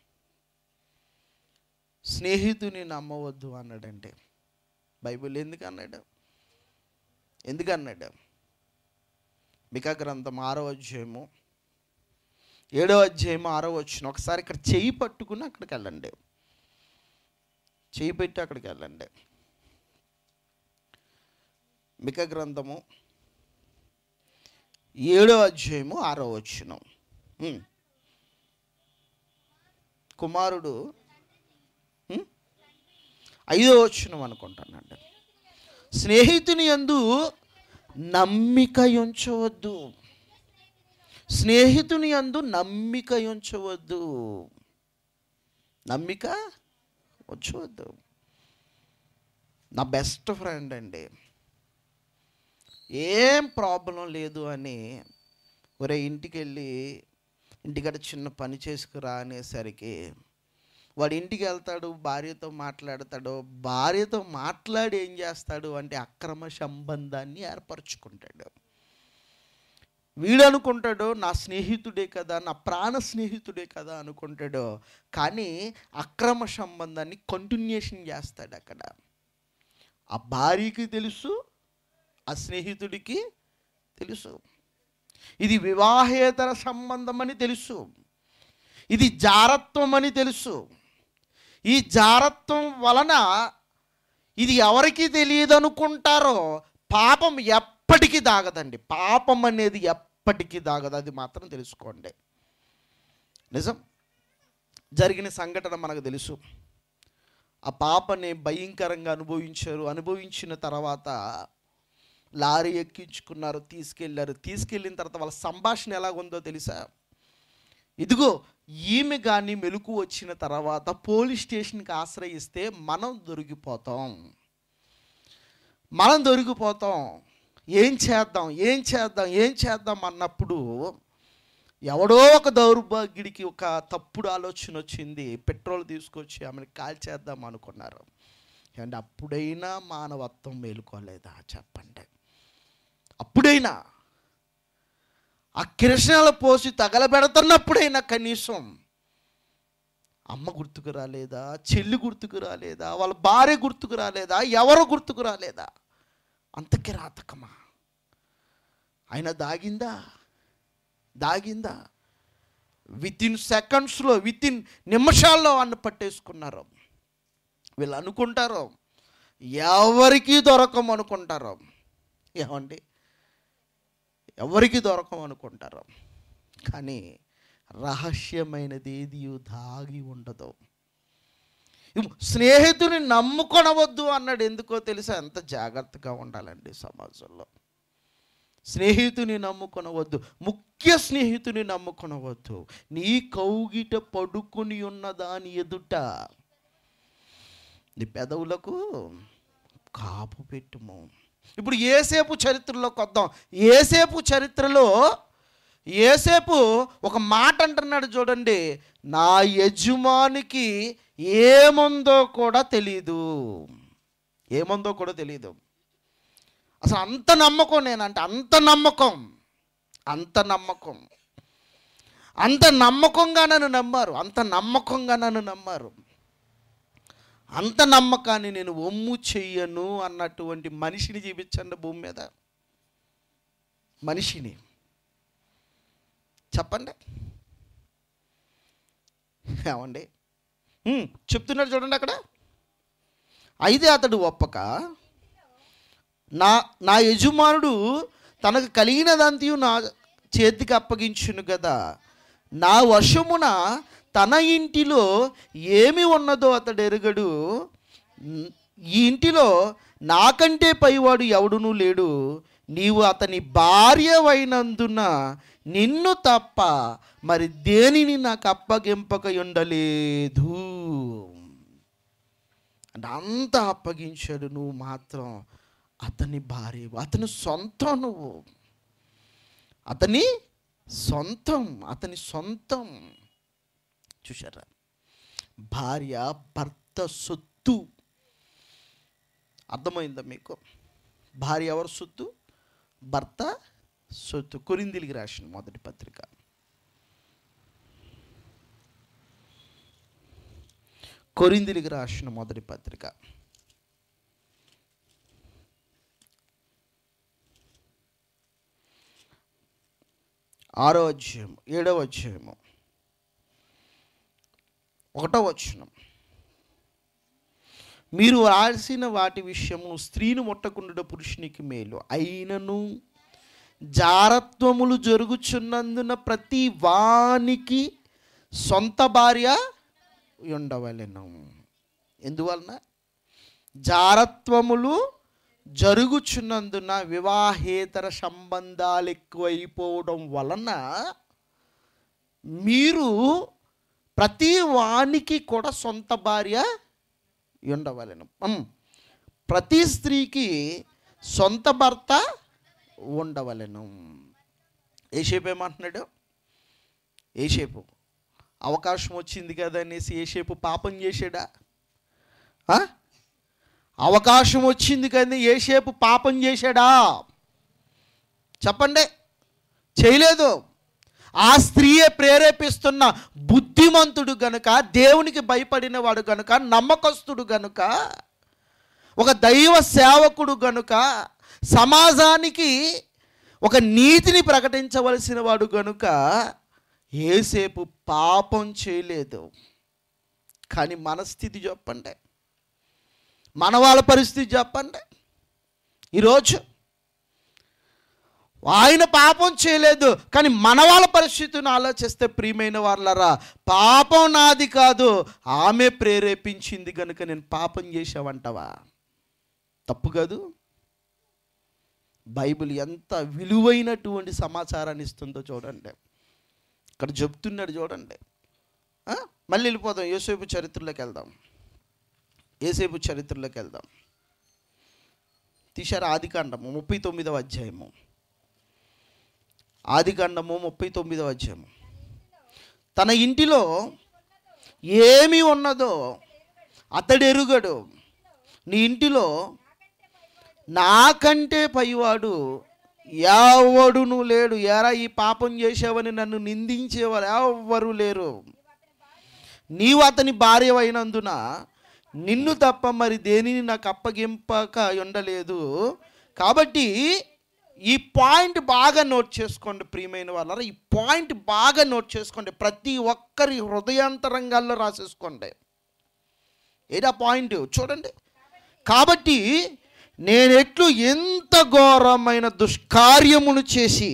స్నేహితుని నమ్మవద్దు అన్నాడంటే బైబిల్ ఎందుకు అన్నాడు ఎందుకు అన్నాడు మికా గ్రంథం ఆరో అధ్యాయము ఏడో అధ్యాయము ఆరో వచ్చిన ఒకసారి ఇక్కడ చేయి పట్టుకుని అక్కడికి వెళ్ళండి చేయి పెట్టి అక్కడికి వెళ్ళండి మిక గ్రంథము ఏడో అధ్యాయము ఆరో వచ్చిన కుమారుడు ఉమ్, ఐదో వచ్చినం అనుకుంటానండి స్నేహితుని యందు నమ్మిక ఉంచవద్దు స్నేహితుని అందు నమ్మిక ఉంచవద్దు నమ్మిక ఉంచవద్దు నా బెస్ట్ ఫ్రెండ్ అండి ఏం ప్రాబ్లం లేదు అని ఒరే ఇంటికి వెళ్ళి ఇంటికాడ చిన్న పని చేసుకురా అనేసరికి వాడు ఇంటికి వెళ్తాడు భార్యతో మాట్లాడతాడు భార్యతో మాట్లాడి ఏం చేస్తాడు అంటే అక్రమ సంబంధాన్ని ఏర్పరచుకుంటాడు వీడు అనుకుంటాడు నా స్నేహితుడే కదా నా ప్రాణ స్నేహితుడే కదా అనుకుంటాడు కానీ అక్రమ సంబంధాన్ని కంటిన్యూషన్ చేస్తాడు అక్కడ ఆ భార్యకి తెలుసు ఆ స్నేహితుడికి తెలుసు ఇది వివాహేతర సంబంధం అని తెలుసు ఇది జారత్వం అని తెలుసు ఈ జారత్వం వలన ఇది ఎవరికి తెలియదు అనుకుంటారో పాపం ఎప్పటికీ దాగదండి పాపం అనేది ఎప్పటికీ దాగదు అది మాత్రం తెలుసుకోండి నిజం జరిగిన సంఘటన మనకు తెలుసు ఆ పాపని భయంకరంగా అనుభవించారు అనుభవించిన తర్వాత లారీ ఎక్కించుకున్నారు తీసుకెళ్ళారు తీసుకెళ్ళిన తర్వాత వాళ్ళ సంభాషణ ఎలాగుందో తెలుసా ఇదిగో ఈమె కానీ మెలకు వచ్చిన తర్వాత పోలీస్ స్టేషన్కి ఆశ్రయిస్తే మనం దొరికిపోతాం మనం దొరికిపోతాం ఏం చేద్దాం ఏం చేద్దాం ఏం చేద్దాం అన్నప్పుడు ఎవడో ఒక దౌర్భాగ్యుడికి ఒక తప్పుడు ఆలోచన వచ్చింది పెట్రోల్ తీసుకొచ్చి ఆమెను కాల్చేద్దాం అనుకున్నారు అండ్ అప్పుడైనా మానవత్వం మేలుకోలేదా చెప్పండి అప్పుడైనా ఆ కిరసనాలు పోసి తగలబెడుతున్నప్పుడైనా కనీసం అమ్మ గుర్తుకు రాలేదా చెల్లి గుర్తుకు రాలేదా వాళ్ళ భార్య గుర్తుకు రాలేదా ఎవరు గుర్తుకు రాలేదా అంత కిరాతకమా ఆయన దాగిందా దాగిందా విత్ ఇన్ సెకండ్స్లో విత్ ఇన్ నిమిషాల్లో అన్న పట్టేసుకున్నారు వీళ్ళు అనుకుంటారు ఎవరికి దొరకం అనుకుంటారు ఏమండి ఎవరికి దొరకం అనుకుంటారు కానీ రహస్యమైనది ఏది దాగి ఉండదు స్నేహితుని నమ్ముకొనవద్దు అన్నాడు ఎందుకో తెలుసా ఎంత జాగ్రత్తగా ఉండాలండి సమాజంలో స్నేహితుని నమ్ముకొనవద్దు ముఖ్య స్నేహితుని నమ్ముకొనవద్దు నీ కౌగిట పడుకుని ఉన్న దాని ఎదుట నీ పెదవులకు కాపు పెట్టుము ఇప్పుడు ఏసేపు చరిత్రలోకి వద్దాం ఏసేపు చరిత్రలో ఏసేపు ఒక మాట అంటున్నాడు చూడండి నా యజమానికి ఏముందో కూడా తెలీదు ఏముందో కూడా తెలియదు అసలు అంత నమ్మకం నేనంటే అంత నమ్మకం అంత నమ్మకం అంత నమ్మకంగా నన్ను నమ్మారు అంత నమ్మకంగా నన్ను నమ్మారు అంత నమ్మకాన్ని నేను ఒమ్ము చెయ్యను అన్నటువంటి మనిషిని చూపించండి భూమి మీద మనిషిని చెప్పండి ఏమండి ఉమ్, చెప్తున్నాడు చూడండి అక్కడ అయితే అతడు ఒప్పక నా నా యజమానుడు తనకు కలిగినదంతయు నా చేతికి అప్పగించును కదా నా వశమున తన ఇంటిలో ఏమి ఉన్నదో అతడు ఎరుగడు న్- ఈ ఇంటిలో నాకంటే పైవాడు ఎవడునూ లేడు నీవు అతని భార్యవైనందున నిన్ను తప్ప మరి దేనిని నాకు అప్పగింపక ఉండలేదు అంటే అంత అప్పగించాడు నువ్వు మాత్రం అతని భార్య అతని సొంతం నువ్వు అతని సొంతం అతని సొంతం చూశారా భార్య భర్త సొత్తు అర్థమైందా మీకు భార్య ఎవరు సొత్తు భర్త సొత్తు కొరిందిలికి రాసిన మొదటి పత్రిక కొరిందిలికి రాసిన మొదటి పత్రిక ఆరో అధ్యాయము ఏడవ అధ్యాయము ఒకటో వచనం మీరు రాసిన వాటి విషయము స్త్రీని ముట్టకుండుట పురుషునికి మేలు అయినను జారత్వములు జరుగుచున్నందున ప్రతి వానికి సొంత భార్య ఉండవలెను ఎందువలన జారత్వములు జరుగుచున్నందున వివాహేతర సంబంధాలు ఎక్కువైపోవడం వలన మీరు ప్రతి వానికి కూడా సొంత భార్య ఉండవలను ఉమ్. ప్రతి స్త్రీకి సొంత భర్త ఉండవలను ఏషేపు ఏమంటున్నాడు ఏషేపు అవకాశం వచ్చింది కదా అనేసి ఏషేపు పాపం చేశాడా ఆ? అవకాశం వచ్చింది కానీ ఏషేపు పాపం చేశాడా చెప్పండి చేయలేదు ఆ స్త్రీయే ప్రేరేపిస్తున్న బుద్ధిమంతుడు గనుక దేవునికి భయపడిన వాడు గనుక నమ్మకస్తుడు గనుక ఒక దైవ సేవకుడు గనుక సమాజానికి ఒక నీతిని ప్రకటించవలసిన వాడు గనుక ఏసేపు పాపం చేయలేదు కానీ మన స్థితి చెప్పండి మన వాళ్ళ పరిస్థితి చెప్పండి ఈరోజు ఆయన పాపం చేయలేదు కానీ మన వాళ్ళ పరిస్థితిని ఆలోచిస్తే ప్రియమైన వాళ్ళరా పాపం నాది కాదు ఆమె ప్రేరేపించింది కనుక నేను పాపం చేసావంటవా తప్పు కాదు బైబిల్ ఎంత విలువైనటువంటి సమాచారాన్ని ఇస్తుందో చూడండి ఇక్కడ చెప్తున్నాడు చూడండి ఆ? మళ్ళీ వెళ్ళిపోదాం యోసేపు చరిత్రలోకి వెళ్దాం ఏసేపు చరిత్రలోకి వెళ్దాం తీశారు ఆదికాండము ముప్పై తొమ్మిదవ అధ్యాయము ఆదికాండము ముప్పై తొమ్మిదవ అధ్యాయము తన ఇంటిలో ఏమి ఉన్నదో అతడు ఎరుగడు నీ ఇంటిలో నాకంటే పైవాడు ఎవడును లేడు ఎరా ఈ పాపం చేసావని నన్ను నిందించేవారు ఎవ్వరు లేరు నీవు అతని భార్య అయినందున నిన్ను తప్ప మరి దేనిని నాకు అప్పగింపక ఉండలేదు కాబట్టి ఈ పాయింట్ బాగా నోట్ చేసుకోండి ప్రియమైన వాళ్ళ ఈ పాయింట్ బాగా నోట్ చేసుకోండి ప్రతి ఒక్కరి హృదయాంతరంగాల్లో రాసేసుకోండి ఏదా పాయింట్ చూడండి కాబట్టి నేనెట్లు ఎంత ఘోరమైన దుష్కార్యమును చేసి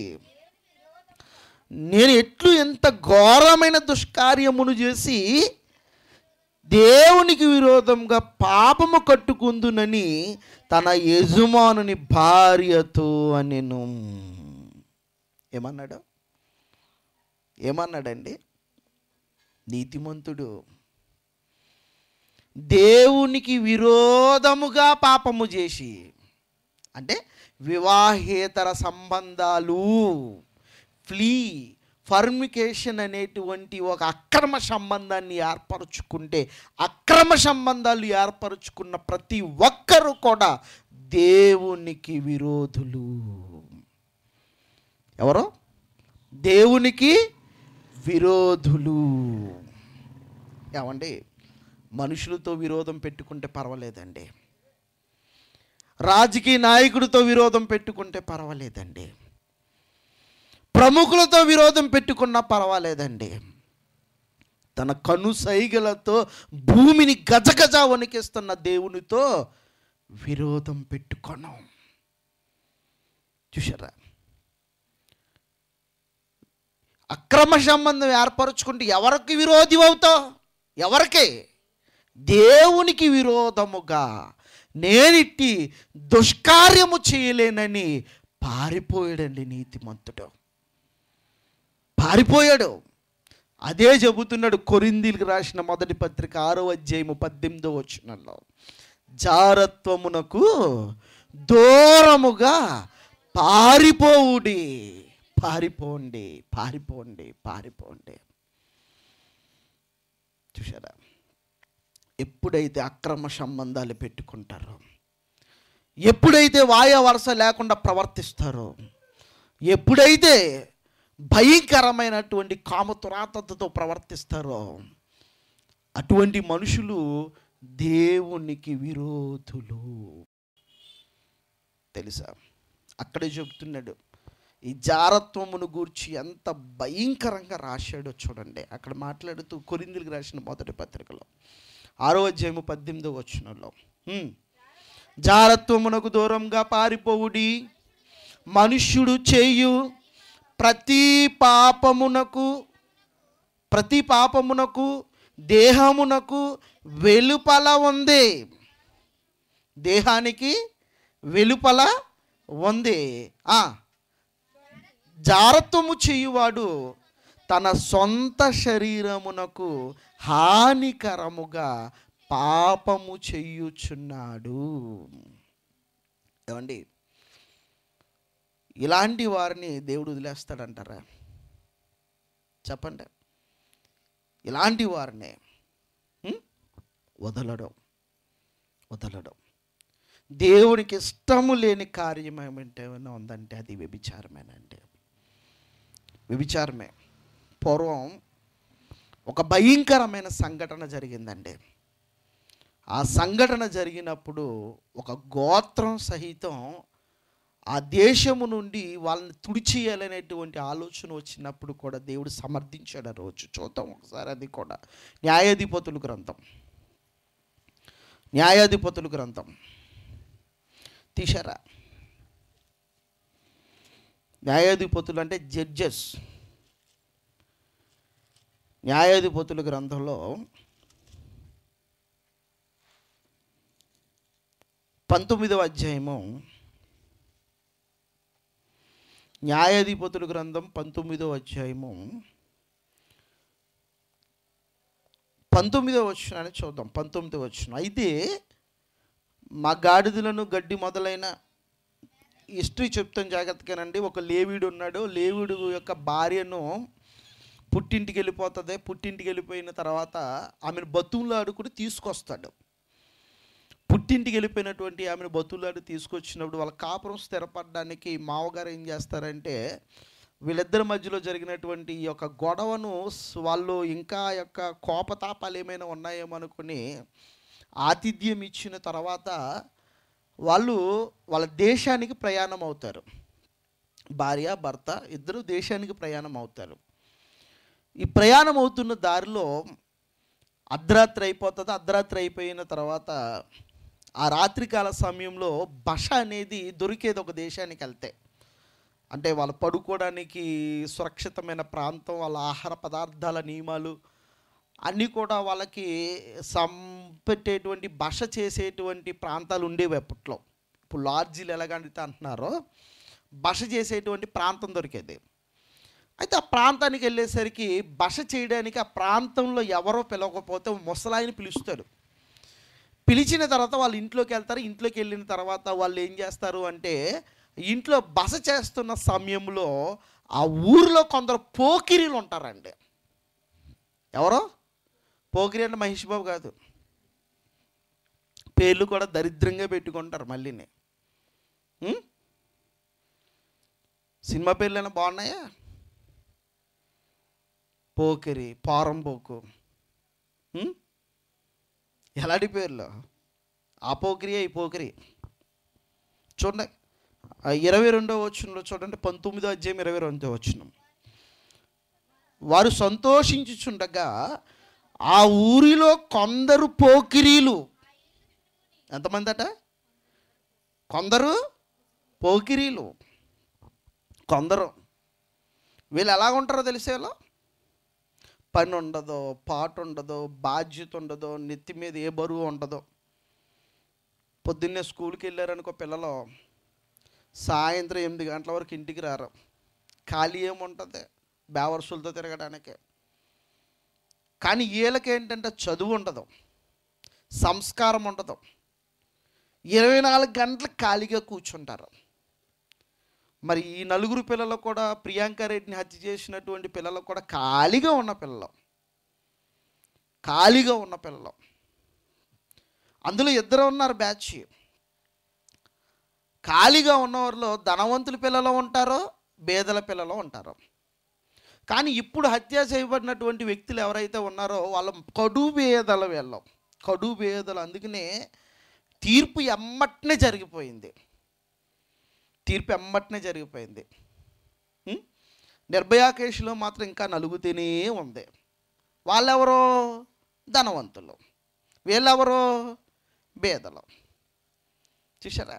నేను ఎట్లు ఎంత ఘోరమైన దుష్కార్యమును చేసి దేవునికి విరోధంగా పాపము కట్టుకుందునని తన యజమానుని భార్యతో అనెను ఏమన్నాడు ఏమన్నాడండి నీతిమంతుడు దేవునికి విరోధముగా పాపము చేసి అంటే వివాహేతర సంబంధాలు ఫ్లీ ఫర్మికేషన్ అనేటువంటి ఒక అక్రమ సంబంధాన్ని ఏర్పరచుకుంటే అక్రమ సంబంధాలు ఏర్పరచుకున్న ప్రతి ఒక్కరూ కూడా దేవునికి విరోధులు ఎవరు దేవునికి విరోధులు ఏమండి మనుషులతో విరోధం పెట్టుకుంటే పర్వాలేదండి రాజకీయ నాయకుడితో విరోధం పెట్టుకుంటే పర్వాలేదండి ప్రముఖులతో విరోధం పెట్టుకున్నా పర్వాలేదండి తన కను సైగలతో భూమిని గజగజ వణికిస్తున్న దేవునితో విరోధం పెట్టుకున్నాం చూసారా అక్రమ సంబంధం ఏర్పరచుకుంటే ఎవరికి విరోధి అవుతావు ఎవరికి దేవునికి విరోధముగా నేనిట్టి దుష్కార్యము చేయలేనని పారిపోయాడండి నీతిమంతుడు పారిపోయాడు అదే చెబుతున్నాడు కొరిందీలకు రాసిన మొదటి పత్రిక ఆరో అధ్యాయము పద్దెనిమిదో వచ్చినలో జారత్వమునకు దూరముగా పారిపోవుడి పారిపోండి పారిపోండి పారిపోండి చూసారా ఎప్పుడైతే అక్రమ సంబంధాలు పెట్టుకుంటారో ఎప్పుడైతే వాయ వరస లేకుండా ప్రవర్తిస్తారో ఎప్పుడైతే భయంకరమైనటువంటి కామతురాతతో ప్రవర్తిస్తారో అటువంటి మనుషులు దేవునికి విరోధులు తెలుసా అక్కడే చెప్తున్నాడు ఈ జారత్వమును గూర్చి ఎంత భయంకరంగా రాశాడో చూడండి అక్కడ మాట్లాడుతూ కొరిందులకు రాసిన మొదటి పత్రికలో ఆరో అధ్యాయము పద్దెనిమిదో వచనంలో హ్మ్. జారత్వమునకు దూరంగా పారిపోవుడి మనుష్యుడు చేయు ప్రతి పాపమునకు ప్రతి పాపమునకు దేహమునకు వెలుపల ఉంది దేహానికి వెలుపల ఉంది ఆ, జారత్వము చేయువాడు తన సొంత శరీరమునకు హానికరముగా పాపము చెయ్యుచున్నాడు ఏమండి ఇలాంటి వారిని దేవుడు వదిలేస్తాడంటారా చెప్పండి ఇలాంటి వారిని ఉం? వదలడం వదలడం దేవునికి ఇష్టము లేని కార్యం ఏమంటే ఏమైనా ఉందంటే అది వ్యభిచారమేనండి వ్యభిచారమే పూర్వం ఒక భయంకరమైన సంఘటన జరిగిందండి ఆ సంఘటన జరిగినప్పుడు ఒక గోత్రం సహితం ఆ దేశము నుండి వాళ్ళని తుడిచేయాలనేటువంటి ఆలోచన వచ్చినప్పుడు కూడా దేవుడు సమర్థించాడు ఆ రోజు చూద్దాం ఒకసారి అది కూడా న్యాయాధిపతుల గ్రంథం న్యాయాధిపతుల గ్రంథం తీశారా న్యాయాధిపతులు అంటే జడ్జెస్ న్యాయాధిపతుల గ్రంథంలో పంతొమ్మిదవ అధ్యాయము న్యాయాధిపతుల గ్రంథం పంతొమ్మిదవ అధ్యాయము పంతొమ్మిదవ వచ్చినాన్ని చూద్దాం పంతొమ్మిదవ వచ్చిన అయితే మా గాడిదలను గడ్డి మొదలైన హిస్టరీ చెప్తాను జాగ్రత్తగానండి ఒక లేవీడు ఉన్నాడు లేవీడు యొక్క భార్యను పుట్టింటికి వెళ్ళిపోతుంది పుట్టింటికి వెళ్ళిపోయిన తర్వాత ఆమెను బతువులాడుకుని తీసుకొస్తాడు పుట్టింటికి వెళ్ళిపోయినటువంటి ఆమెను బతువులాడు తీసుకొచ్చినప్పుడు వాళ్ళ కాపురం స్థిరపడడానికి మావగారు ఏం చేస్తారంటే వీళ్ళిద్దరి మధ్యలో జరిగినటువంటి ఈ యొక్క గొడవను స్- వాళ్ళు ఇంకా యొక్క కోపతాపాలు ఏమైనా ఉన్నాయేమో అనుకుని ఆతిథ్యం ఇచ్చిన తర్వాత వాళ్ళు వాళ్ళ దేశానికి ప్రయాణం అవుతారు భార్య భర్త ఇద్దరు దేశానికి ప్రయాణం అవుతారు ఈ ప్రయాణం అవుతున్న దారిలో అర్ధరాత్రి అయిపోతుంది అర్ధరాత్రి అయిపోయిన తర్వాత ఆ రాత్రికాల సమయంలో బష అనేది దొరికేది ఒక దేశానికి వెళ్తే అంటే వాళ్ళు పడుకోవడానికి సురక్షితమైన ప్రాంతం వాళ్ళ ఆహార పదార్థాల నియమాలు అన్నీ కూడా వాళ్ళకి సంపెట్టేటువంటి బస చేసేటువంటి ప్రాంతాలు ఉండేవి అప్పట్లో ఇప్పుడు లాడ్జీలు ఎలాగంటే అంటున్నారో బస చేసేటువంటి ప్రాంతం దొరికేది అయితే ఆ ప్రాంతానికి వెళ్ళేసరికి బస చేయడానికి ఆ ప్రాంతంలో ఎవరో పిలవకపోతే ముసలాయిని పిలుస్తాడు పిలిచిన తర్వాత వాళ్ళు ఇంట్లోకి వెళ్తారు ఇంట్లోకి వెళ్ళిన తర్వాత వాళ్ళు ఏం చేస్తారు అంటే ఇంట్లో బస చేస్తున్న సమయంలో ఆ ఊరిలో కొందరు పోకిరీలు ఉంటారండి ఎవరో పోకిరి అంటే మహేష్ బాబు కాదు పేర్లు కూడా దరిద్రంగా పెట్టుకుంటారు మళ్ళీని ఉం? సినిమా పేర్లైనా బాగున్నాయా పోకిరి పారంపోకు ఉం? ఎలాంటి పేర్లు ఆ పోకిరి ఈ పోకిరి చూడండి ఆ ఇరవై రెండో వచ్చినలో చూడండి పంతొమ్మిదో అధ్యాయం ఇరవై రెండో వచ్చిన వారు సంతోషించుచుండగా ఆ ఊరిలో కొందరు పోకిరీలు ఎంతమంది అట కొందరు పోకిరీలు కొందరు వీళ్ళు ఎలా ఉంటారో తెలిసేలా పని ఉండదు పాట ఉండదు బాధ్యత ఉండదు నెత్తి మీద ఏ బరువు ఉండదు పొద్దున్నే స్కూల్కి వెళ్ళారనుకో పిల్లలు సాయంత్రం ఎనిమిది గంటల వరకు ఇంటికి రారు ఖాళీ ఏముంటుంది బేవర్సులతో తిరగడానికి కానీ వీళ్ళకి ఏంటంటే చదువు ఉండదు సంస్కారం ఉండదు ఇరవై నాలుగు గంటలు ఖాళీగా కూర్చుంటారు మరి ఈ నలుగురు పిల్లలు కూడా ప్రియాంక రెడ్డిని హత్య చేసినటువంటి పిల్లలు కూడా ఖాళీగా ఉన్న పిల్లలు ఖాళీగా ఉన్న పిల్లలు అందులో ఇద్దరు ఉన్నారు బ్యాచ్ ఖాళీగా ఉన్నవారిలో ధనవంతుల పిల్లలు ఉంటారో పేదల పిల్లలు ఉంటారు కానీ ఇప్పుడు హత్య చేయబడినటువంటి వ్యక్తులు ఎవరైతే ఉన్నారో వాళ్ళ కడు పేదల వీళ్ళం కడు పేదలు అందుకనే తీర్పు ఎమ్మటనే జరిగిపోయింది తీర్పు ఎమ్మటనే జరిగిపోయింది ఉం? నిర్భయ కేసులో మాత్రం ఇంకా నలుగుతూనే ఉంది వాళ్ళెవరో ధనవంతులు వీళ్ళెవరో బేదలు చూసారా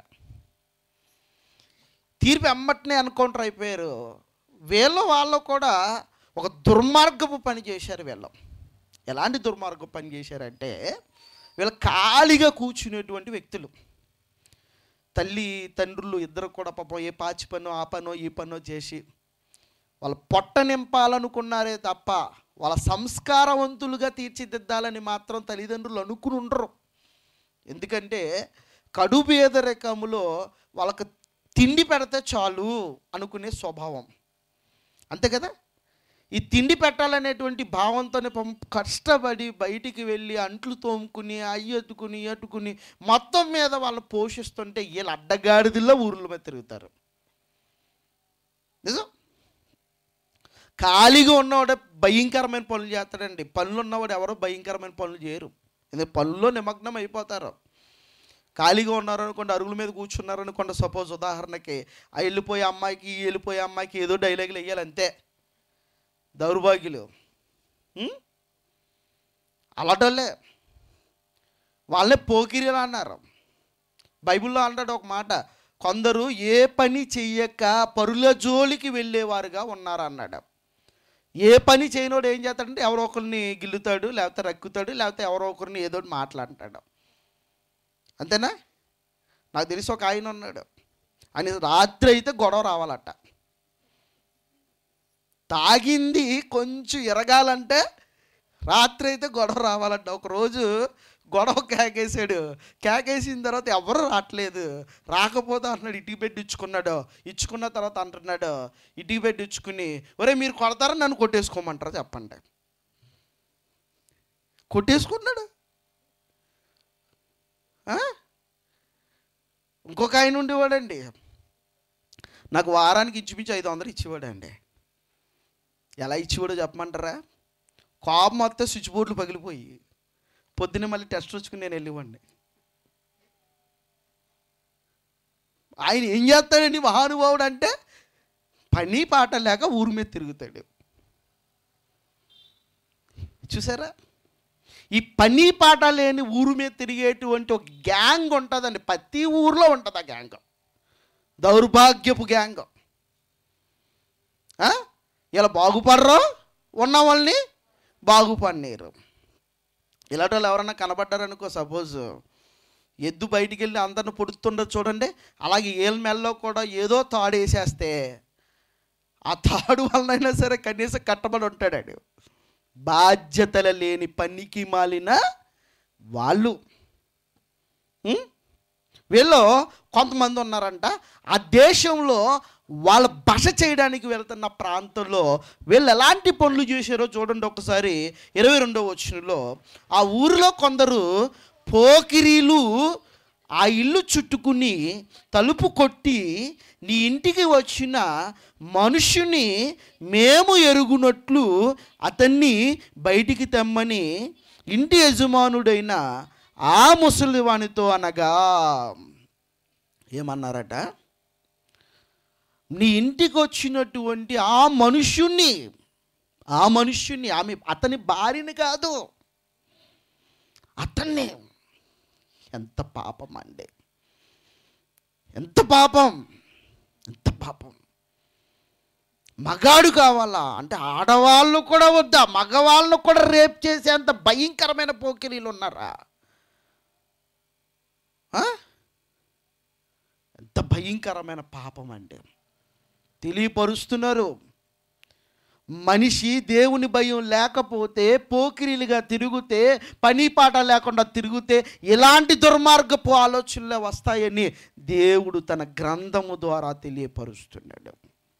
తీర్పు ఎమ్మటనే ఎన్కౌంటర్ అయిపోయారు వీళ్ళు వాళ్ళు కూడా ఒక దుర్మార్గపు పని చేశారు వీళ్ళు ఎలాంటి దుర్మార్గపు పని చేశారంటే వీళ్ళు ఖాళీగా కూర్చునేటువంటి వ్యక్తులు తల్లి తండ్రులు ఇద్దరు కూడా పాపం ఏ పాచి పనో ఆ పనో ఈ పనో చేసి వాళ్ళ పొట్ట నింపాలనుకున్నారే తప్ప వాళ్ళ సంస్కారవంతులుగా తీర్చిదిద్దాలని మాత్రం తల్లిదండ్రులు అనుకుని ఉండరు ఎందుకంటే కడు పేదరికములో వాళ్ళకు తిండి పెడితే చాలు అనుకునే స్వభావం అంతే కదా ఈ తిండి పెట్టాలనేటువంటి భావంతోనే పాపం కష్టపడి బయటికి వెళ్ళి అంట్లు తోముకుని అయ్యి ఎత్తుకుని ఎట్టుకుని మొత్తం మీద వాళ్ళు పోషిస్తుంటే వీళ్ళు అడ్డగాడిదిలో ఊర్ల మీద తిరుగుతారు నిజం ఖాళీగా ఉన్నవాడే భయంకరమైన పనులు చేస్తాడండి పనులు ఉన్నవాడు ఎవరో భయంకరమైన పనులు చేయరు ఎందుకంటే పనుల్లో నిమగ్నం అయిపోతారు ఖాళీగా ఉన్నారు అనుకోండి అరుగుల మీద కూర్చున్నారు అనుకోండి సపోజ్ ఉదాహరణకి ఆ వెళ్ళిపోయే అమ్మాయికి ఈ వెళ్ళిపోయే అమ్మాయికి ఏదో డైలాగులు వేయాలి అంతే దౌర్భాగ్యులు ఉం? అలాంటోళ్ళే వాళ్ళే పోకిరీలు అన్నారు బైబిల్లో అంటాడు ఒక మాట కొందరు ఏ పని చెయ్యక పరుల జోలికి వెళ్ళేవారుగా ఉన్నారు అన్నాడు ఏ పని చేయనోడు ఏం చేస్తాడంటే ఎవరో ఒకరిని గిల్లుతాడు లేకపోతే రక్కుతాడు లేకపోతే ఎవరో ఒకరిని ఏదో ఒకటి మాట్లాడతాడు అంతేనా నాకు తెలిసి ఒక ఆయన ఉన్నాడు ఆయన రాత్రి అయితే గొడవ రావాలట తాగింది కొంచెం ఎరగాలంటే రాత్రి అయితే గొడవ రావాలంట ఒకరోజు గొడవ కేకేసాడు కేకేసిన తర్వాత ఎవరు రావట్లేదు రాకపోతే అంటున్నాడు ఇటుకి పెట్టి ఇచ్చుకున్నాడు ఇచ్చుకున్న తర్వాత అంటున్నాడు ఇటుకి పెట్టి ఇచ్చుకుని ఒరే మీరు కొడతారా నన్ను కొట్టేసుకోమంటారా చెప్పండి కొట్టేసుకున్నాడు ఆ? ఇంకొక ఆయన ఉండేవాడండి నాకు వారానికి ఇచ్చిపించి ఐదు వందలు ఇచ్చేవాడండి ఎలా ఇచ్చేవాడో చెప్పమంటారా కోపం వస్తే స్విచ్ బోర్డులు పగిలిపోయి పొద్దున్నే మళ్ళీ టెస్ట్ వచ్చుకుని నేను వెళ్ళివ్వండి ఆయన ఏం చేస్తాడండి మహానుభావుడు అంటే పని పాట లేక ఊరి మీద తిరుగుతాడు చూసారా ఈ పని పాట లేని ఊరు మీద తిరిగేటువంటి ఒక గ్యాంగ్ ఉంటుందండి ప్రతి ఊర్లో ఉంటుంది ఆ గ్యాంగ్ దౌర్భాగ్యపు గ్యాంగ్ ఆ? ఇలా బాగుపడరు ఉన్న వాళ్ళని బాగుపడినారు ఇలాంటి వాళ్ళు ఎవరన్నా కనబడ్డారనుకో సపోజ్ ఎద్దు బయటికి వెళ్ళి అందరిని పొడుస్తుండదు చూడండి అలాగే ఏళ్ళ మెల్లో కూడా ఏదో తాడు వేసేస్తే ఆ తాడు వలనైనా సరే కనీసం కట్టబడి ఉంటాడు బాధ్యతల లేని పనికి మాలిన వాళ్ళు ఉం? వీళ్ళు కొంతమంది ఉన్నారంట ఆ దేశంలో వాళ్ళ బస చేయడానికి వెళ్తున్న ప్రాంతంలో వీళ్ళు ఎలాంటి పనులు చేశారో చూడండి ఒకసారి ఇరవై రెండవ వచ్చినలో ఆ ఊరిలో కొందరు పోకిరీలు ఆ ఇల్లు చుట్టుకుని తలుపు కొట్టి నీ ఇంటికి వచ్చిన మనుషుని మేము ఎరుగునట్లు అతన్ని బయటికి తెమ్మని ఇంటి యజమానుడైన ఆ ముసలివానితో అనగా ఏమన్నారట నీ ఇంటికి వచ్చినటువంటి ఆ మనుష్యుణ్ణి ఆ మనుష్యుణ్ణి ఆమె అతని భార్యని కాదు అతన్ని ఎంత పాపం అండి ఎంత పాపం ఎంత పాపం మగాడు కావాలా అంటే ఆడవాళ్ళు కూడా వద్దా మగవాళ్ళను కూడా రేప్ చేసేంత భయంకరమైన పోకిరీలు ఉన్నారా ఆ? ఎంత భయంకరమైన పాపం అండి తెలియపరుస్తున్నారు మనిషి దేవుని భయం లేకపోతే పోకిరీలుగా తిరిగితే పని పాట లేకుండా తిరిగితే ఇలాంటి దుర్మార్గపు ఆలోచనలే వస్తాయని దేవుడు తన గ్రంథము ద్వారా తెలియపరుస్తున్నాడు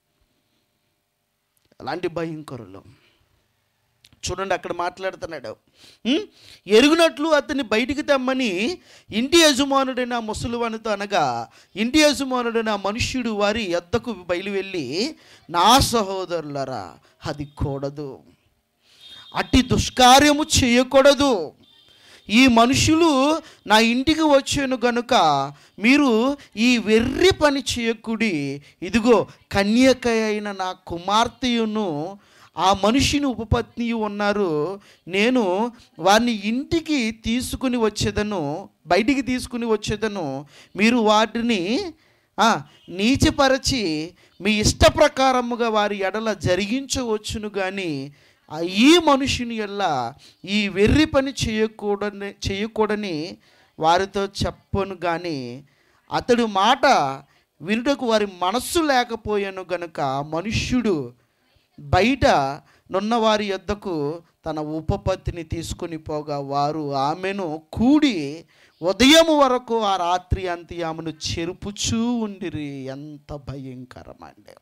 అలాంటి భయంకరులు చూడండి అక్కడ మాట్లాడుతున్నాడు ఉం? ఎరుగునట్లు అతన్ని బయటికి తెమ్మని ఇంటి యజమానుడైన ముసలివానితో అనగా ఇంటి యజమానుడైన మనుష్యుడు వారి ఎద్దకు బయలు వెళ్ళి నా సహోదరులరా అది కూడదు అట్టి దుష్కార్యము చేయకూడదు ఈ మనుషులు నా ఇంటికి వచ్చాను గనుక మీరు ఈ వెర్రి పని చేయకుడి ఇదిగో కన్యక అయిన నా కుమార్తెయును ఆ మనిషిని ఉపపత్నియు ఉన్నారు నేను వారిని ఇంటికి తీసుకుని వచ్చేదను బయటికి తీసుకుని వచ్చేదను మీరు వాటిని ఆ, నీచపరచి మీ ఇష్ట ప్రకారముగా వారి ఎడల జరిగించవచ్చును కానీ ఆ ఈ మనుషుని ఎల్ల ఈ వెర్రి పని చేయకూడని చేయకూడని వారితో చెప్పను కానీ అతడు మాట వినుటకు వారి మనస్సు లేకపోయాను గనుక మనుష్యుడు బయట నున్న వారి యొద్దకు తన ఉపపత్తిని తీసుకుని పోగా వారు ఆమెను కూడి ఉదయం వరకు ఆ రాత్రి అంతి ఆమెను చెరుపుచూ ఉండిరి ఎంత భయంకరమండి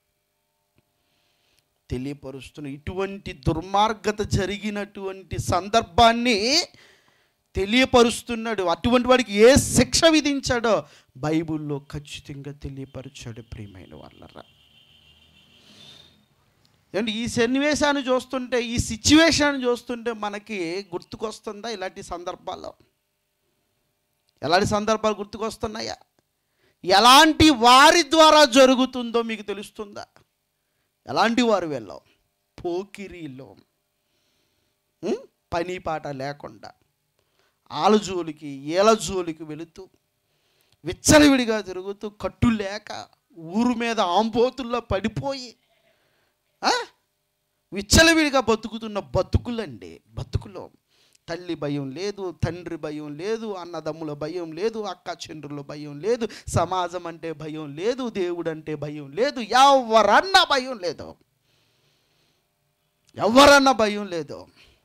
తెలియపరుస్తున్న ఇటువంటి దుర్మార్గత జరిగినటువంటి సందర్భాన్ని తెలియపరుస్తున్నాడు అటువంటి వాడికి ఏ శిక్ష విధించాడో బైబిల్లో ఖచ్చితంగా తెలియపరిచాడు ప్రియమైన వాళ్ళరా ఏమంటే ఈ సన్నివేశాన్ని చూస్తుంటే ఈ సిచ్యువేషన్ చూస్తుంటే మనకి గుర్తుకొస్తుందా ఇలాంటి సందర్భాల్లో ఎలాంటి సందర్భాలు గుర్తుకొస్తున్నాయా ఎలాంటి వారి ద్వారా జరుగుతుందో మీకు తెలుస్తుందా ఎలాంటి వారు వెళ్ళాం పోకిరీలో ఉం? పని పాట లేకుండా ఆలజోలికి ఏలజోలికి వెళుతూ విచ్చలవిడిగా తిరుగుతూ కట్టు లేక ఊరు మీద ఆంబోతుల్లో పడిపోయి ఆ? విచ్చలవిడిగా బతుకుతున్న బతుకులండి బతుకులో తల్లి భయం లేదు తండ్రి భయం లేదు అన్నదమ్ముల భయం లేదు అక్క చెండ్రుల భయం లేదు సమాజం అంటే భయం లేదు దేవుడు అంటే భయం లేదు ఎవరన్నా భయం లేదు ఎవరన్నా భయం లేదు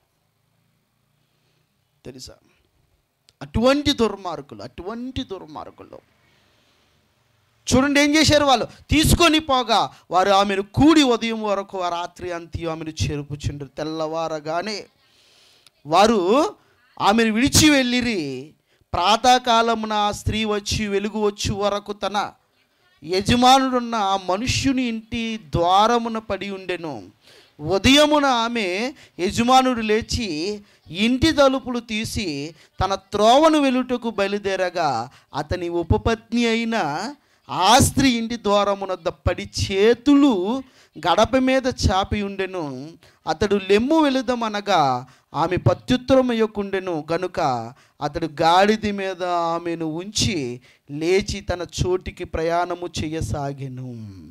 తెలుసా అటువంటి దుర్మార్గులు అటువంటి దుర్మార్గులు చూడండి ఏం చేశారు వాళ్ళు తీసుకొని పోగా వారు ఆమెను కూడి ఉదయం వరకు ఆ రాత్రి అంతి ఆమెను చేరుపుచుండ్రు తెల్లవారగానే వారు ఆమెను విడిచి వెళ్ళిరి ప్రాతకాలమున ఆ స్త్రీ వచ్చి వెలుగు వచ్చి వరకు తన యజమానుడున్న ఆ మనుష్యుని ఇంటి ద్వారమున పడి ఉండెను ఉదయమున ఆమె యజమానుడు లేచి ఇంటి తలుపులు తీసి తన త్రోవను వెలుటకు బయలుదేరగా అతని ఉపపత్ని అయిన ఆ స్త్రీ ఇంటి ద్వారమునద్ద పడి చేతులు గడప మీద చాపి ఉండెను అతడు లెమ్ము వెళుదమనగా ఆమె ప్రత్యుత్తరం ఇవ్వకుండెను గనుక అతడు గాడిద మీద ఆమెను ఉంచి లేచి తన చోటికి ప్రయాణము చేయసాగెను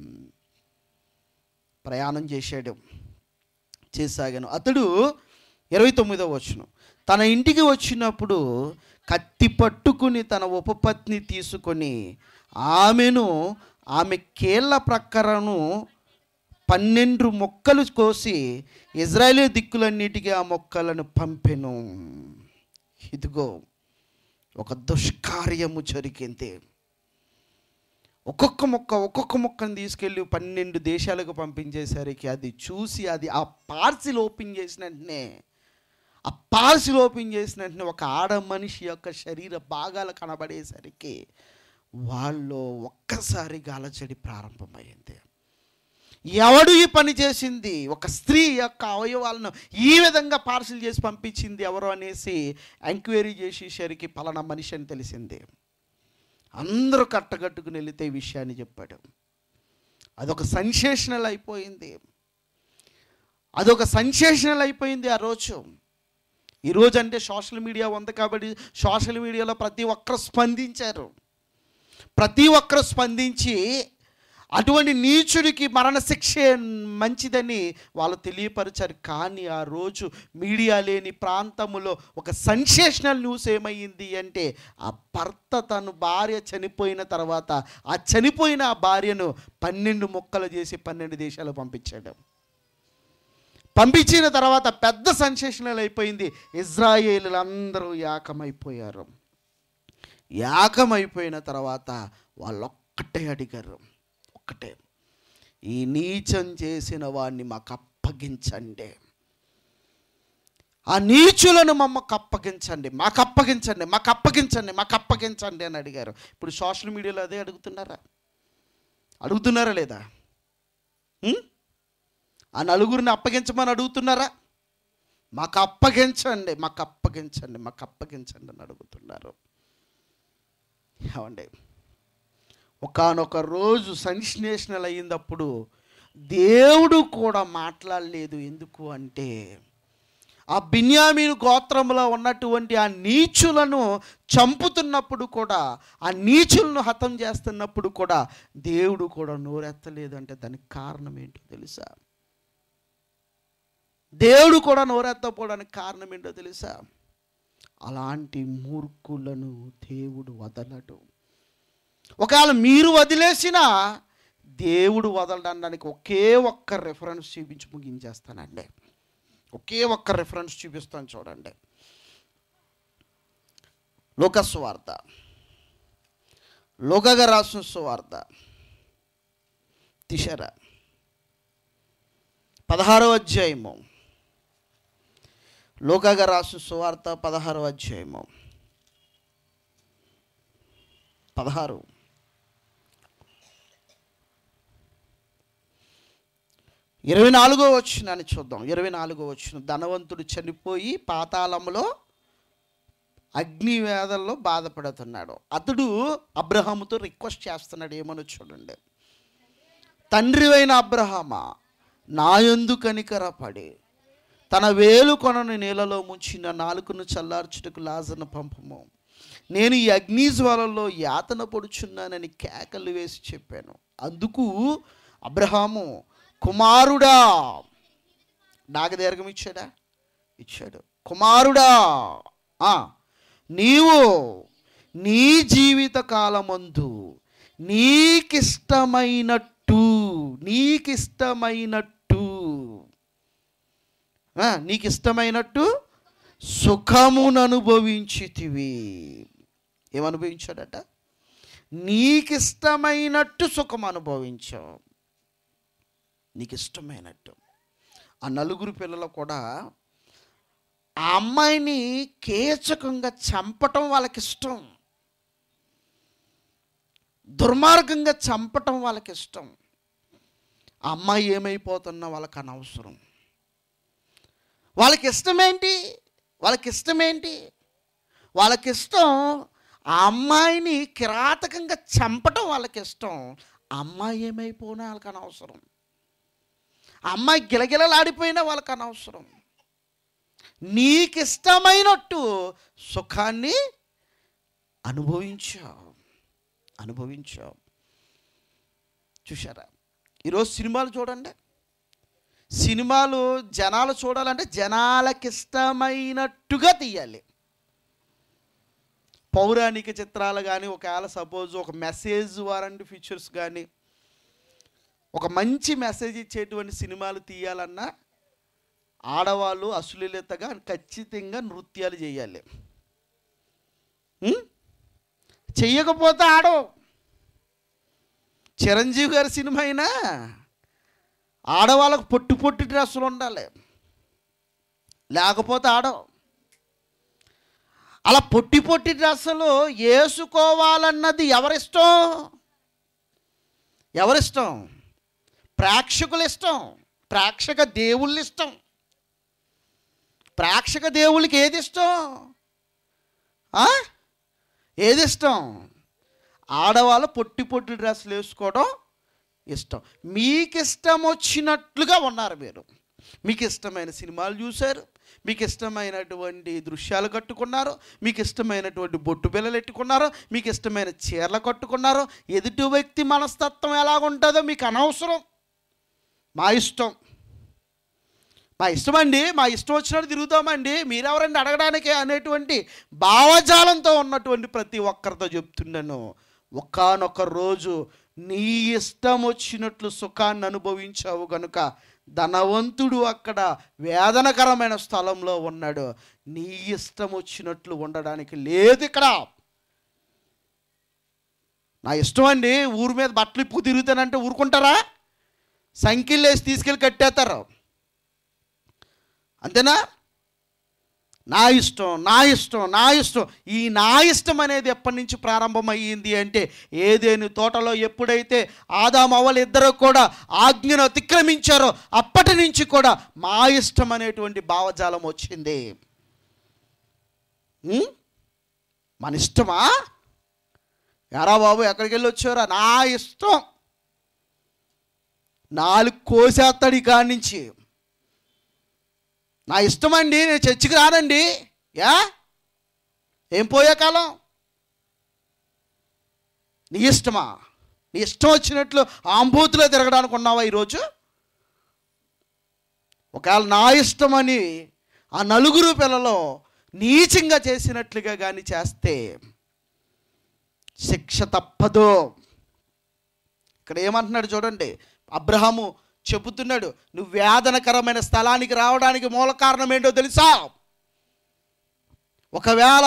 ప్రయాణం చేశాడు చేసాగాను అతడు ఇరవై తొమ్మిదవ వచ్చును తన ఇంటికి వచ్చినప్పుడు కత్తి పట్టుకుని తన ఉపపత్ని తీసుకొని ఆమెను ఆమె కేళ్ళ ప్రక్కరను పన్నెండు మొక్కలు కోసి ఇజ్రాయేలీ దిక్కులన్నిటికీ ఆ మొక్కలను పంపెను ఇదిగో ఒక దుష్కార్యము జరిగింది ఒక్కొక్క మొక్క ఒక్కొక్క మొక్కను తీసుకెళ్ళి పన్నెండు దేశాలకు పంపించేసరికి అది చూసి అది ఆ పార్సిల్ ఓపెన్ చేసిన వెంటనే ఆ పార్సిల్ ఓపెన్ చేసిన వెంటనే ఒక ఆడ మనిషి యొక్క శరీర భాగాలు కనబడేసరికి వాళ్ళు ఒక్కసారిగా అలచడి ప్రారంభమైంది ఎవడు ఈ పని చేసింది ఒక స్త్రీ యొక్క అవయవాలను ఈ విధంగా పార్సిల్ చేసి పంపించింది ఎవరు అనేసి ఎంక్వైరీ చేసేసరికి పలానా మనిషి అని తెలిసింది అందరూ కట్టగట్టుకుని వెళితే ఈ విషయాన్ని చెప్పాడు అదొక సెన్సేషనల్ అయిపోయింది అదొక సెన్సేషనల్ అయిపోయింది ఆ రోజు ఈరోజు అంటే సోషల్ మీడియా ఉంది కాబట్టి సోషల్ మీడియాలో ప్రతి ఒక్కరు స్పందించారు ప్రతి ఒక్కరు స్పందించి అటువంటి నీచుడికి మరణశిక్షే మంచిదని వాళ్ళు తెలియపరిచారు కానీ ఆ రోజు మీడియా లేని ప్రాంతములో ఒక సెన్సేషనల్ న్యూస్ ఏమైంది అంటే ఆ భర్త తను భార్య చనిపోయిన తర్వాత ఆ చనిపోయిన ఆ భార్యను పన్నెండు మొక్కలు చేసి పన్నెండు దేశాలు పంపించాడు పంపించిన తర్వాత పెద్ద సెన్సేషనల్ అయిపోయింది ఇజ్రాయేలులందరూ ఏకమైపోయారు ఏకమైపోయిన తర్వాత వాళ్ళు ఒక్కటే అడిగారు ఒక్కటే ఈ నీచం చేసిన వాడిని మాకు అప్పగించండి ఆ నీచులను మమ్మకు అప్పగించండి మాకు అప్పగించండి మాకు అప్పగించండి మాకు అప్పగించండి అని అడిగారు ఇప్పుడు సోషల్ మీడియాలో అదే అడుగుతున్నారా అడుగుతున్నారా లేదా ఉం? ఆ నలుగురిని అప్పగించమని అడుగుతున్నారా మాకు అప్పగించండి మాకు అప్పగించండి మాకు అప్పగించండి అని అడుగుతున్నారు ఏమండి ఒకానొక రోజు సెన్సేషనల్ అయ్యిందప్పుడు దేవుడు కూడా మాట్లాడలేదు ఎందుకు అంటే ఆ బిన్యామీను గోత్రంలో ఉన్నటువంటి ఆ నీచులను చంపుతున్నప్పుడు కూడా ఆ నీచులను హతం చేస్తున్నప్పుడు కూడా దేవుడు కూడా నోరెత్తలేదు అంటే దానికి కారణం ఏంటో తెలుసా దేవుడు కూడా నోరెత్తపోవడానికి కారణం ఏంటో తెలుసా అలాంటి మూర్ఖులను దేవుడు వదలడు ఒకవేళ మీరు వదిలేసినా దేవుడు వదలడానికి ఒకే ఒక్క రెఫరెన్స్ చూపించి ముగించేస్తానండి ఒకే ఒక్క రెఫరెన్స్ చూపిస్తాను చూడండి లోకస్ వార్త లోకగా రాసిన సువార్త తిషర పదహారో అధ్యాయము లోకగా రాసిన సువార్త పదహారో అధ్యాయము పదహారు ఇరవై నాలుగో వచ్చినాన్ని చూద్దాం ఇరవై నాలుగో వచ్చిన ధనవంతుడు చనిపోయి పాతాళంలో అగ్ని వేదల్లో బాధపడుతున్నాడు అతడు అబ్రహాముతో రిక్వెస్ట్ చేస్తున్నాడు ఏమని చూడండి తండ్రి అయిన అబ్రహామా నాయందు కనికరపడి తన వేలు కొనను నీళ్ళలో ముంచిన నాలుకను చల్లార్చుటకు లాజను పంపము నేను ఈ అగ్ని జ్వాలలో యాతన పడుచున్నానని కేకలు వేసి చెప్పాను అందుకు అబ్రహాము కుమారుడా నాగదీర్ఘం ఇచ్చాడా ఇచ్చాడు కుమారుడా ఆ, నీవు నీ జీవిత కాలమందు నీకిష్టమైనట్టు నీకిష్టమైనట్టు ఆ, నీకిష్టమైనట్టు సుఖమును అనుభవించితివి ఏమనుభవించాడట నీకిష్టమైనట్టు సుఖం అనుభవించావు నీకు ఇష్టమైనట్టు ఆ నలుగురు పిల్లలు కూడా ఆ అమ్మాయిని కేచకంగా చంపటం వాళ్ళకి ఇష్టం దుర్మార్గంగా చంపటం వాళ్ళకి ఇష్టం ఆ అమ్మాయి ఏమైపోతున్నా వాళ్ళకి అనవసరం వాళ్ళకి ఇష్టమేంటి వాళ్ళకి ఇష్టమేంటి వాళ్ళకి ఇష్టం ఆ అమ్మాయిని కిరాతకంగా చంపటం వాళ్ళకి ఇష్టం ఆ అమ్మాయి ఏమైపోయినా వాళ్ళకి అనవసరం ఆ అమ్మాయి గిలగిలలాడిపోయినా వాళ్ళకి అనవసరం నీకిష్టమైనట్టు సుఖాన్ని అనుభవించావు అనుభవించావు చూసారా ఈరోజు సినిమాలు చూడండి సినిమాలు జనాలు చూడాలంటే జనాలకి ఇష్టమైనట్టుగా తీయాలి పౌరాణిక చిత్రాలు కానీ ఒకవేళ సపోజ్ ఒక మెసేజ్ వారంటీ ఫీచర్స్ కానీ ఒక మంచి మెసేజ్ ఇచ్చేటువంటి సినిమాలు తీయాలన్నా ఆడవాళ్ళు అశ్లీలతగా ఖచ్చితంగా నృత్యాలు చేయాలి ఉం? చెయ్యకపోతే ఆడవు చిరంజీవి గారి సినిమా అయినా ఆడవాళ్ళకు పొట్టి పొట్టి డ్రెస్సులు ఉండాలి లేకపోతే ఆడవు అలా పొట్టి పొట్టి డ్రెస్సులు వేసుకోవాలన్నది ఎవరిష్టం ఎవరిష్టం ప్రేక్షకుల ఇష్టం ప్రేక్షక దేవుళ్ళ ఇష్టం ప్రేక్షక దేవుళ్ళకి ఏది ఇష్టం ఆ? ఏది ఇష్టం ఆడవాళ్ళు పొట్టి పొట్టి డ్రెస్సులు వేసుకోవడం ఇష్టం మీకు ఇష్టం వచ్చినట్లుగా ఉన్నారు మీరు మీకు ఇష్టమైన సినిమాలు చూశారు మీకు ఇష్టమైనటువంటి దృశ్యాలు కట్టుకున్నారు మీకు ఇష్టమైనటువంటి బొట్టు బిల్లలు ఎట్టుకున్నారు మీకు ఇష్టమైన చీరలు కట్టుకున్నారు ఎదుటి వ్యక్తి మనస్తత్వం ఎలాగుంటుందో మీకు అనవసరం మా ఇష్టం మా ఇష్టం అండి మా ఇష్టం వచ్చినట్టు తిరుగుతామండి మీరెవరండి అడగడానికి అనేటువంటి భావజాలంతో ఉన్నటువంటి ప్రతి ఒక్కరితో చెప్తున్నాను ఒకానొక రోజు నీ ఇష్టం వచ్చినట్లు సుఖాన్ని అనుభవించావు గనుక ధనవంతుడు అక్కడ వేదనకరమైన స్థలంలో ఉన్నాడు నీ ఇష్టం వచ్చినట్లు ఉండడానికి లేదు ఇక్కడ నా ఇష్టం అండి ఊరి మీద బట్టలు ఇప్పు తిరుగుతానంటే ఊరుకుంటారా సంఖ్యలు వేసి తీసుకెళ్ళి కట్టేస్తారు అంతేనా నా ఇష్టం నా ఇష్టం నా ఇష్టం ఈ నా ఇష్టం అనేది ఎప్పటి నుంచి ప్రారంభమయ్యింది అంటే ఏదేని తోటలో ఎప్పుడైతే ఆదాం అవ్వలు ఇద్దరు కూడా ఆజ్ఞను అతిక్రమించారో అప్పటి నుంచి కూడా మా ఇష్టం అనేటువంటి భావజాలం వచ్చింది ఉం? మన ఇష్టమా ఎరా బాబు ఎక్కడికి వెళ్ళి వచ్చారా నా ఇష్టం నాలుగు కోసేస్తాడు ఈ కాడి నుంచి నా ఇష్టం అండి నేను చర్చికి రానండి యా ఏం పోయే కాలం నీ ఇష్టమా నీ ఇష్టం వచ్చినట్లు ఆంబూతులో తిరగడానికి ఉన్నావా ఈరోజు ఒకవేళ నా ఇష్టమని ఆ నలుగురు పిల్లలో నీచంగా చేసినట్లుగా కానీ చేస్తే శిక్ష తప్పదు ఇక్కడ ఏమంటున్నాడు చూడండి అబ్రహాము చెబుతున్నాడు నువ్వు వేదనకరమైన స్థలానికి రావడానికి మూల కారణం ఏంటో తెలుసా ఒకవేళ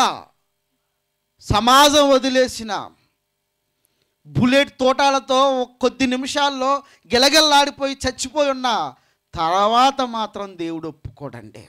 సమాజం వదిలేసిన బుల్లెట్ తోటాలతో కొద్ది నిమిషాల్లో గిలగిల్లాడిపోయి చచ్చిపోయి ఉన్న తర్వాత మాత్రం దేవుడు ఒప్పుకోడండి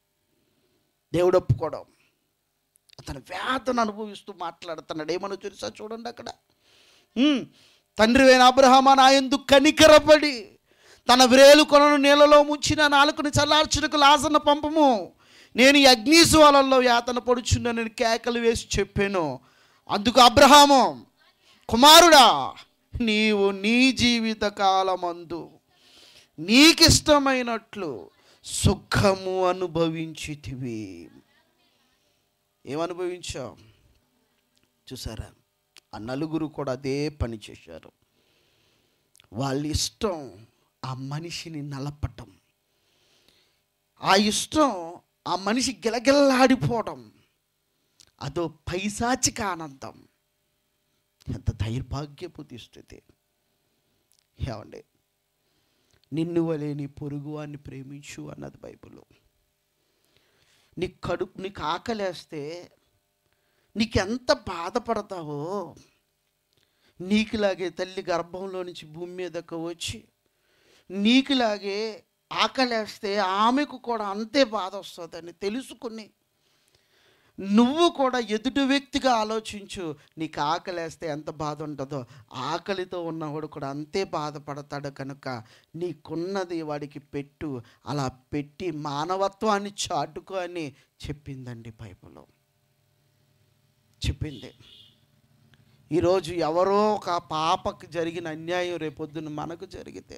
దేవుడు ఒప్పుకోవడం అతను వేదన అనుభవిస్తూ మాట్లాడుతున్నాడు ఏమని తెలుసా చూడండి అక్కడ ఉమ్, తండ్రి అయిన అబ్రహమా నా ఎందుకు కనికరపడి తన వ్రేలు కొనను నీళ్ళలో ముంచిన నాలుకని చల్లార్చుటకు లాజన పంపము నేను ఈ అగ్నిజ్వాలల్లో యాతన పడుచున్నానని కేకలు వేసి చెప్పాను అందుకు అబ్రహాము కుమారుడా నీవు నీ జీవిత కాలమందు నీకిష్టమైనట్లు సుఖము అనుభవించితివి ఏమనుభవించావు చూసారా ఆ నలుగురు కూడా అదే పని చేశారు వాళ్ళ ఇష్టం ఆ మనిషిని నలపటం ఆ ఇష్టం ఆ మనిషి గిలగిల్లాడిపోవడం అదో పైశాచిక ఆనందం ఎంత దైర్భాగ్యపు స్థితి ఏమండి నిన్ను వలే నీ పొరుగు వాడిని ప్రేమించు అన్నది బైబిల్ నీ కడుపు నీకు ఆకలేస్తే నీకెంత బాధపడతావో నీకులాగే తల్లి గర్భంలో నుంచి భూమి మీదకు వచ్చి నీకులాగే ఆకలేస్తే ఆమెకు కూడా అంతే బాధ వస్తుందని తెలుసుకుని నువ్వు కూడా ఎదుటి వ్యక్తిగా ఆలోచించు నీకు ఆకలేస్తే ఎంత బాధ ఉంటుందో ఆకలితో ఉన్నవాడు కూడా అంతే బాధపడతాడు కనుక నీకున్నది వాడికి పెట్టు అలా పెట్టి మానవత్వాన్ని చాటుకో అని చెప్పిందండి బైబిల్ చెప్పింది ఈరోజు ఎవరో ఒక పాపకి జరిగిన అన్యాయం రేపొద్దున మనకు జరిగితే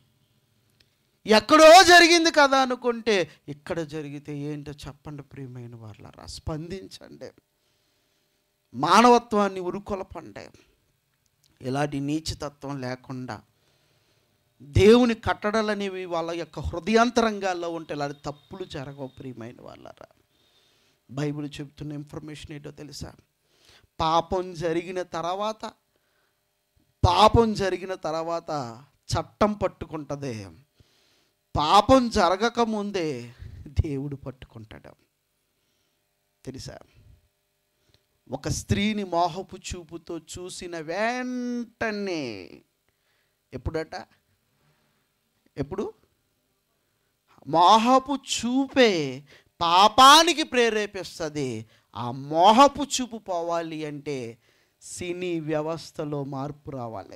ఎక్కడో జరిగింది కదా అనుకుంటే ఇక్కడ జరిగితే ఏంటో చెప్పండి ప్రియమైన వాళ్ళరా స్పందించండి మానవత్వాన్ని ఉరుకొలపండి ఇలాంటి నీచతత్వం లేకుండా దేవుని కట్టడలనేవి వాళ్ళ యొక్క హృదయాంతరంగాల్లో ఉంటే ఇలాంటి తప్పులు జరగవు ప్రియమైన వాళ్ళరా బైబిల్ చెప్తున్న ఇన్ఫర్మేషన్ ఏంటో తెలుసా పాపం జరిగిన తర్వాత పాపం జరిగిన తర్వాత చట్టం పట్టుకుంటుంది పాపం జరగక ముందే దేవుడు పట్టుకుంటాడు తెలుసా ఒక స్త్రీని మోహపు చూపుతో చూసిన వెంటనే ఎప్పుడట ఎప్పుడు మోహపు చూపే పాపానికి ప్రేరేపిస్తుంది ఆ మోహపు చూపు పోవాలి అంటే సినీ వ్యవస్థలో మార్పు రావాలి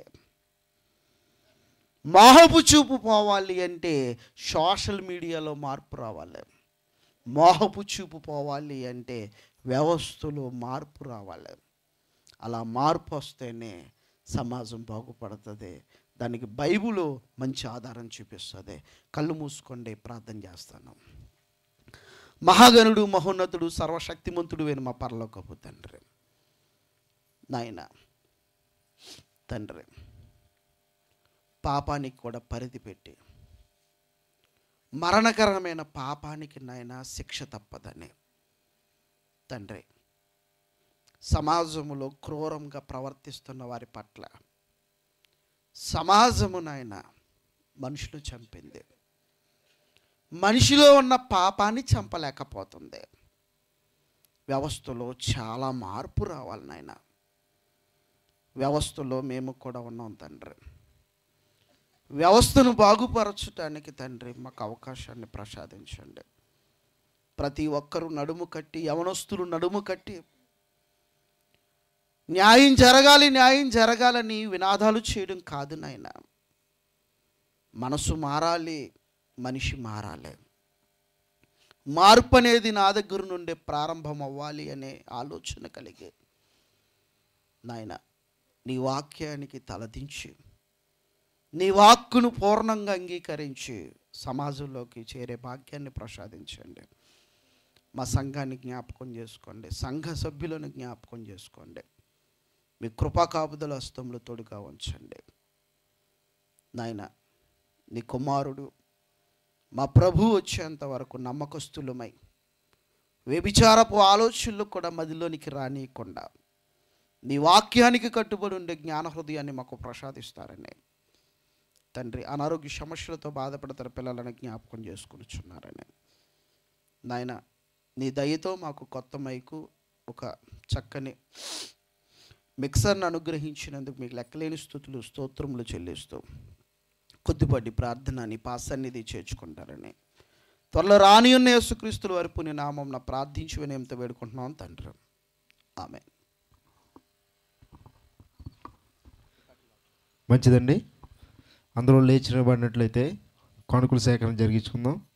మోహపు చూపు పోవాలి అంటే సోషల్ మీడియాలో మార్పు రావాలి మోహపు చూపు పోవాలి అంటే వ్యవస్థలో మార్పు రావాలి అలా మార్పు వస్తేనే సమాజం బాగుపడుతుంది దానికి బైబుల్ మంచి ఆధారం చూపిస్తుంది కళ్ళు మూసుకోండి ప్రార్థన చేస్తాను మహాగణుడు మహోన్నతుడు సర్వశక్తిమంతుడు అయిన మా పరలోకపు తండ్రి నాయన తండ్రి పాపానికి కూడా పరిధి పెట్టి మరణకరమైన పాపానికి నాయన శిక్ష తప్పదని తండ్రి సమాజములో క్రూరంగా ప్రవర్తిస్తున్న వారి పట్ల సమాజము నాయన మనుషులు చంపింది మనిషిలో ఉన్న పాపాన్ని చంపలేకపోతుంది వ్యవస్థలో చాలా మార్పు రావాలి నాయన వ్యవస్థలో మేము కూడా ఉన్నాం తండ్రి వ్యవస్థను బాగుపరచడానికి తండ్రి మాకు అవకాశాన్ని ప్రసాదించండి ప్రతి ఒక్కరూ నడుము కట్టి యవనస్తులు నడుము కట్టి న్యాయం జరగాలి న్యాయం జరగాలని వినాదాలు చేయడం కాదు నాయన మనసు మారాలి మనిషి మారాలి మార్పు అనేది నా దగ్గర నుండే ప్రారంభం అవ్వాలి అనే ఆలోచన కలిగి నాయన నీ వాక్యానికి తలదించి నీ వాక్కును పూర్ణంగా అంగీకరించి సమాజంలోకి చేరే భాగ్యాన్ని ప్రసాదించండి మా సంఘాన్ని జ్ఞాపకం చేసుకోండి సంఘ సభ్యులను జ్ఞాపకం చేసుకోండి మీ కృపా కాపుదల హస్తంలో తోడుగా ఉంచండి నాయన నీ కుమారుడు మా ప్రభు వచ్చేంత వరకు నమ్మకస్తులమై వ్యభిచారపు ఆలోచనలు కూడా మదిలోనికి రానియకుండా నీ వాక్యానికి కట్టుబడి ఉండే జ్ఞాన హృదయాన్ని మాకు ప్రసాదిస్తారని తండ్రి అనారోగ్య సమస్యలతో బాధపడుతున్న పిల్లలను జ్ఞాపకం చేసుకునిచున్నారని నాయన నీ దయతో మాకు కొత్త మైకు ఒక చక్కని మిక్సర్ను అనుగ్రహించినందుకు మీకు లెక్కలేని స్థుతులు స్తోత్రములు చెల్లిస్తూ కొద్దిపాటి ప్రార్థన నీ పాసన్నిధి చేర్చుకుంటారని త్వరలో రాని ఉన్న యేసుక్రీస్తుల వరకు నీ నామం ప్రార్థించి వినయంతో వేడుకుంటున్నాం తండ్రి ఆమె మంచిదండి అందరూ లేచి నిలబడినట్లయితే కానుకల సేకరణ జరిగించుకుందాం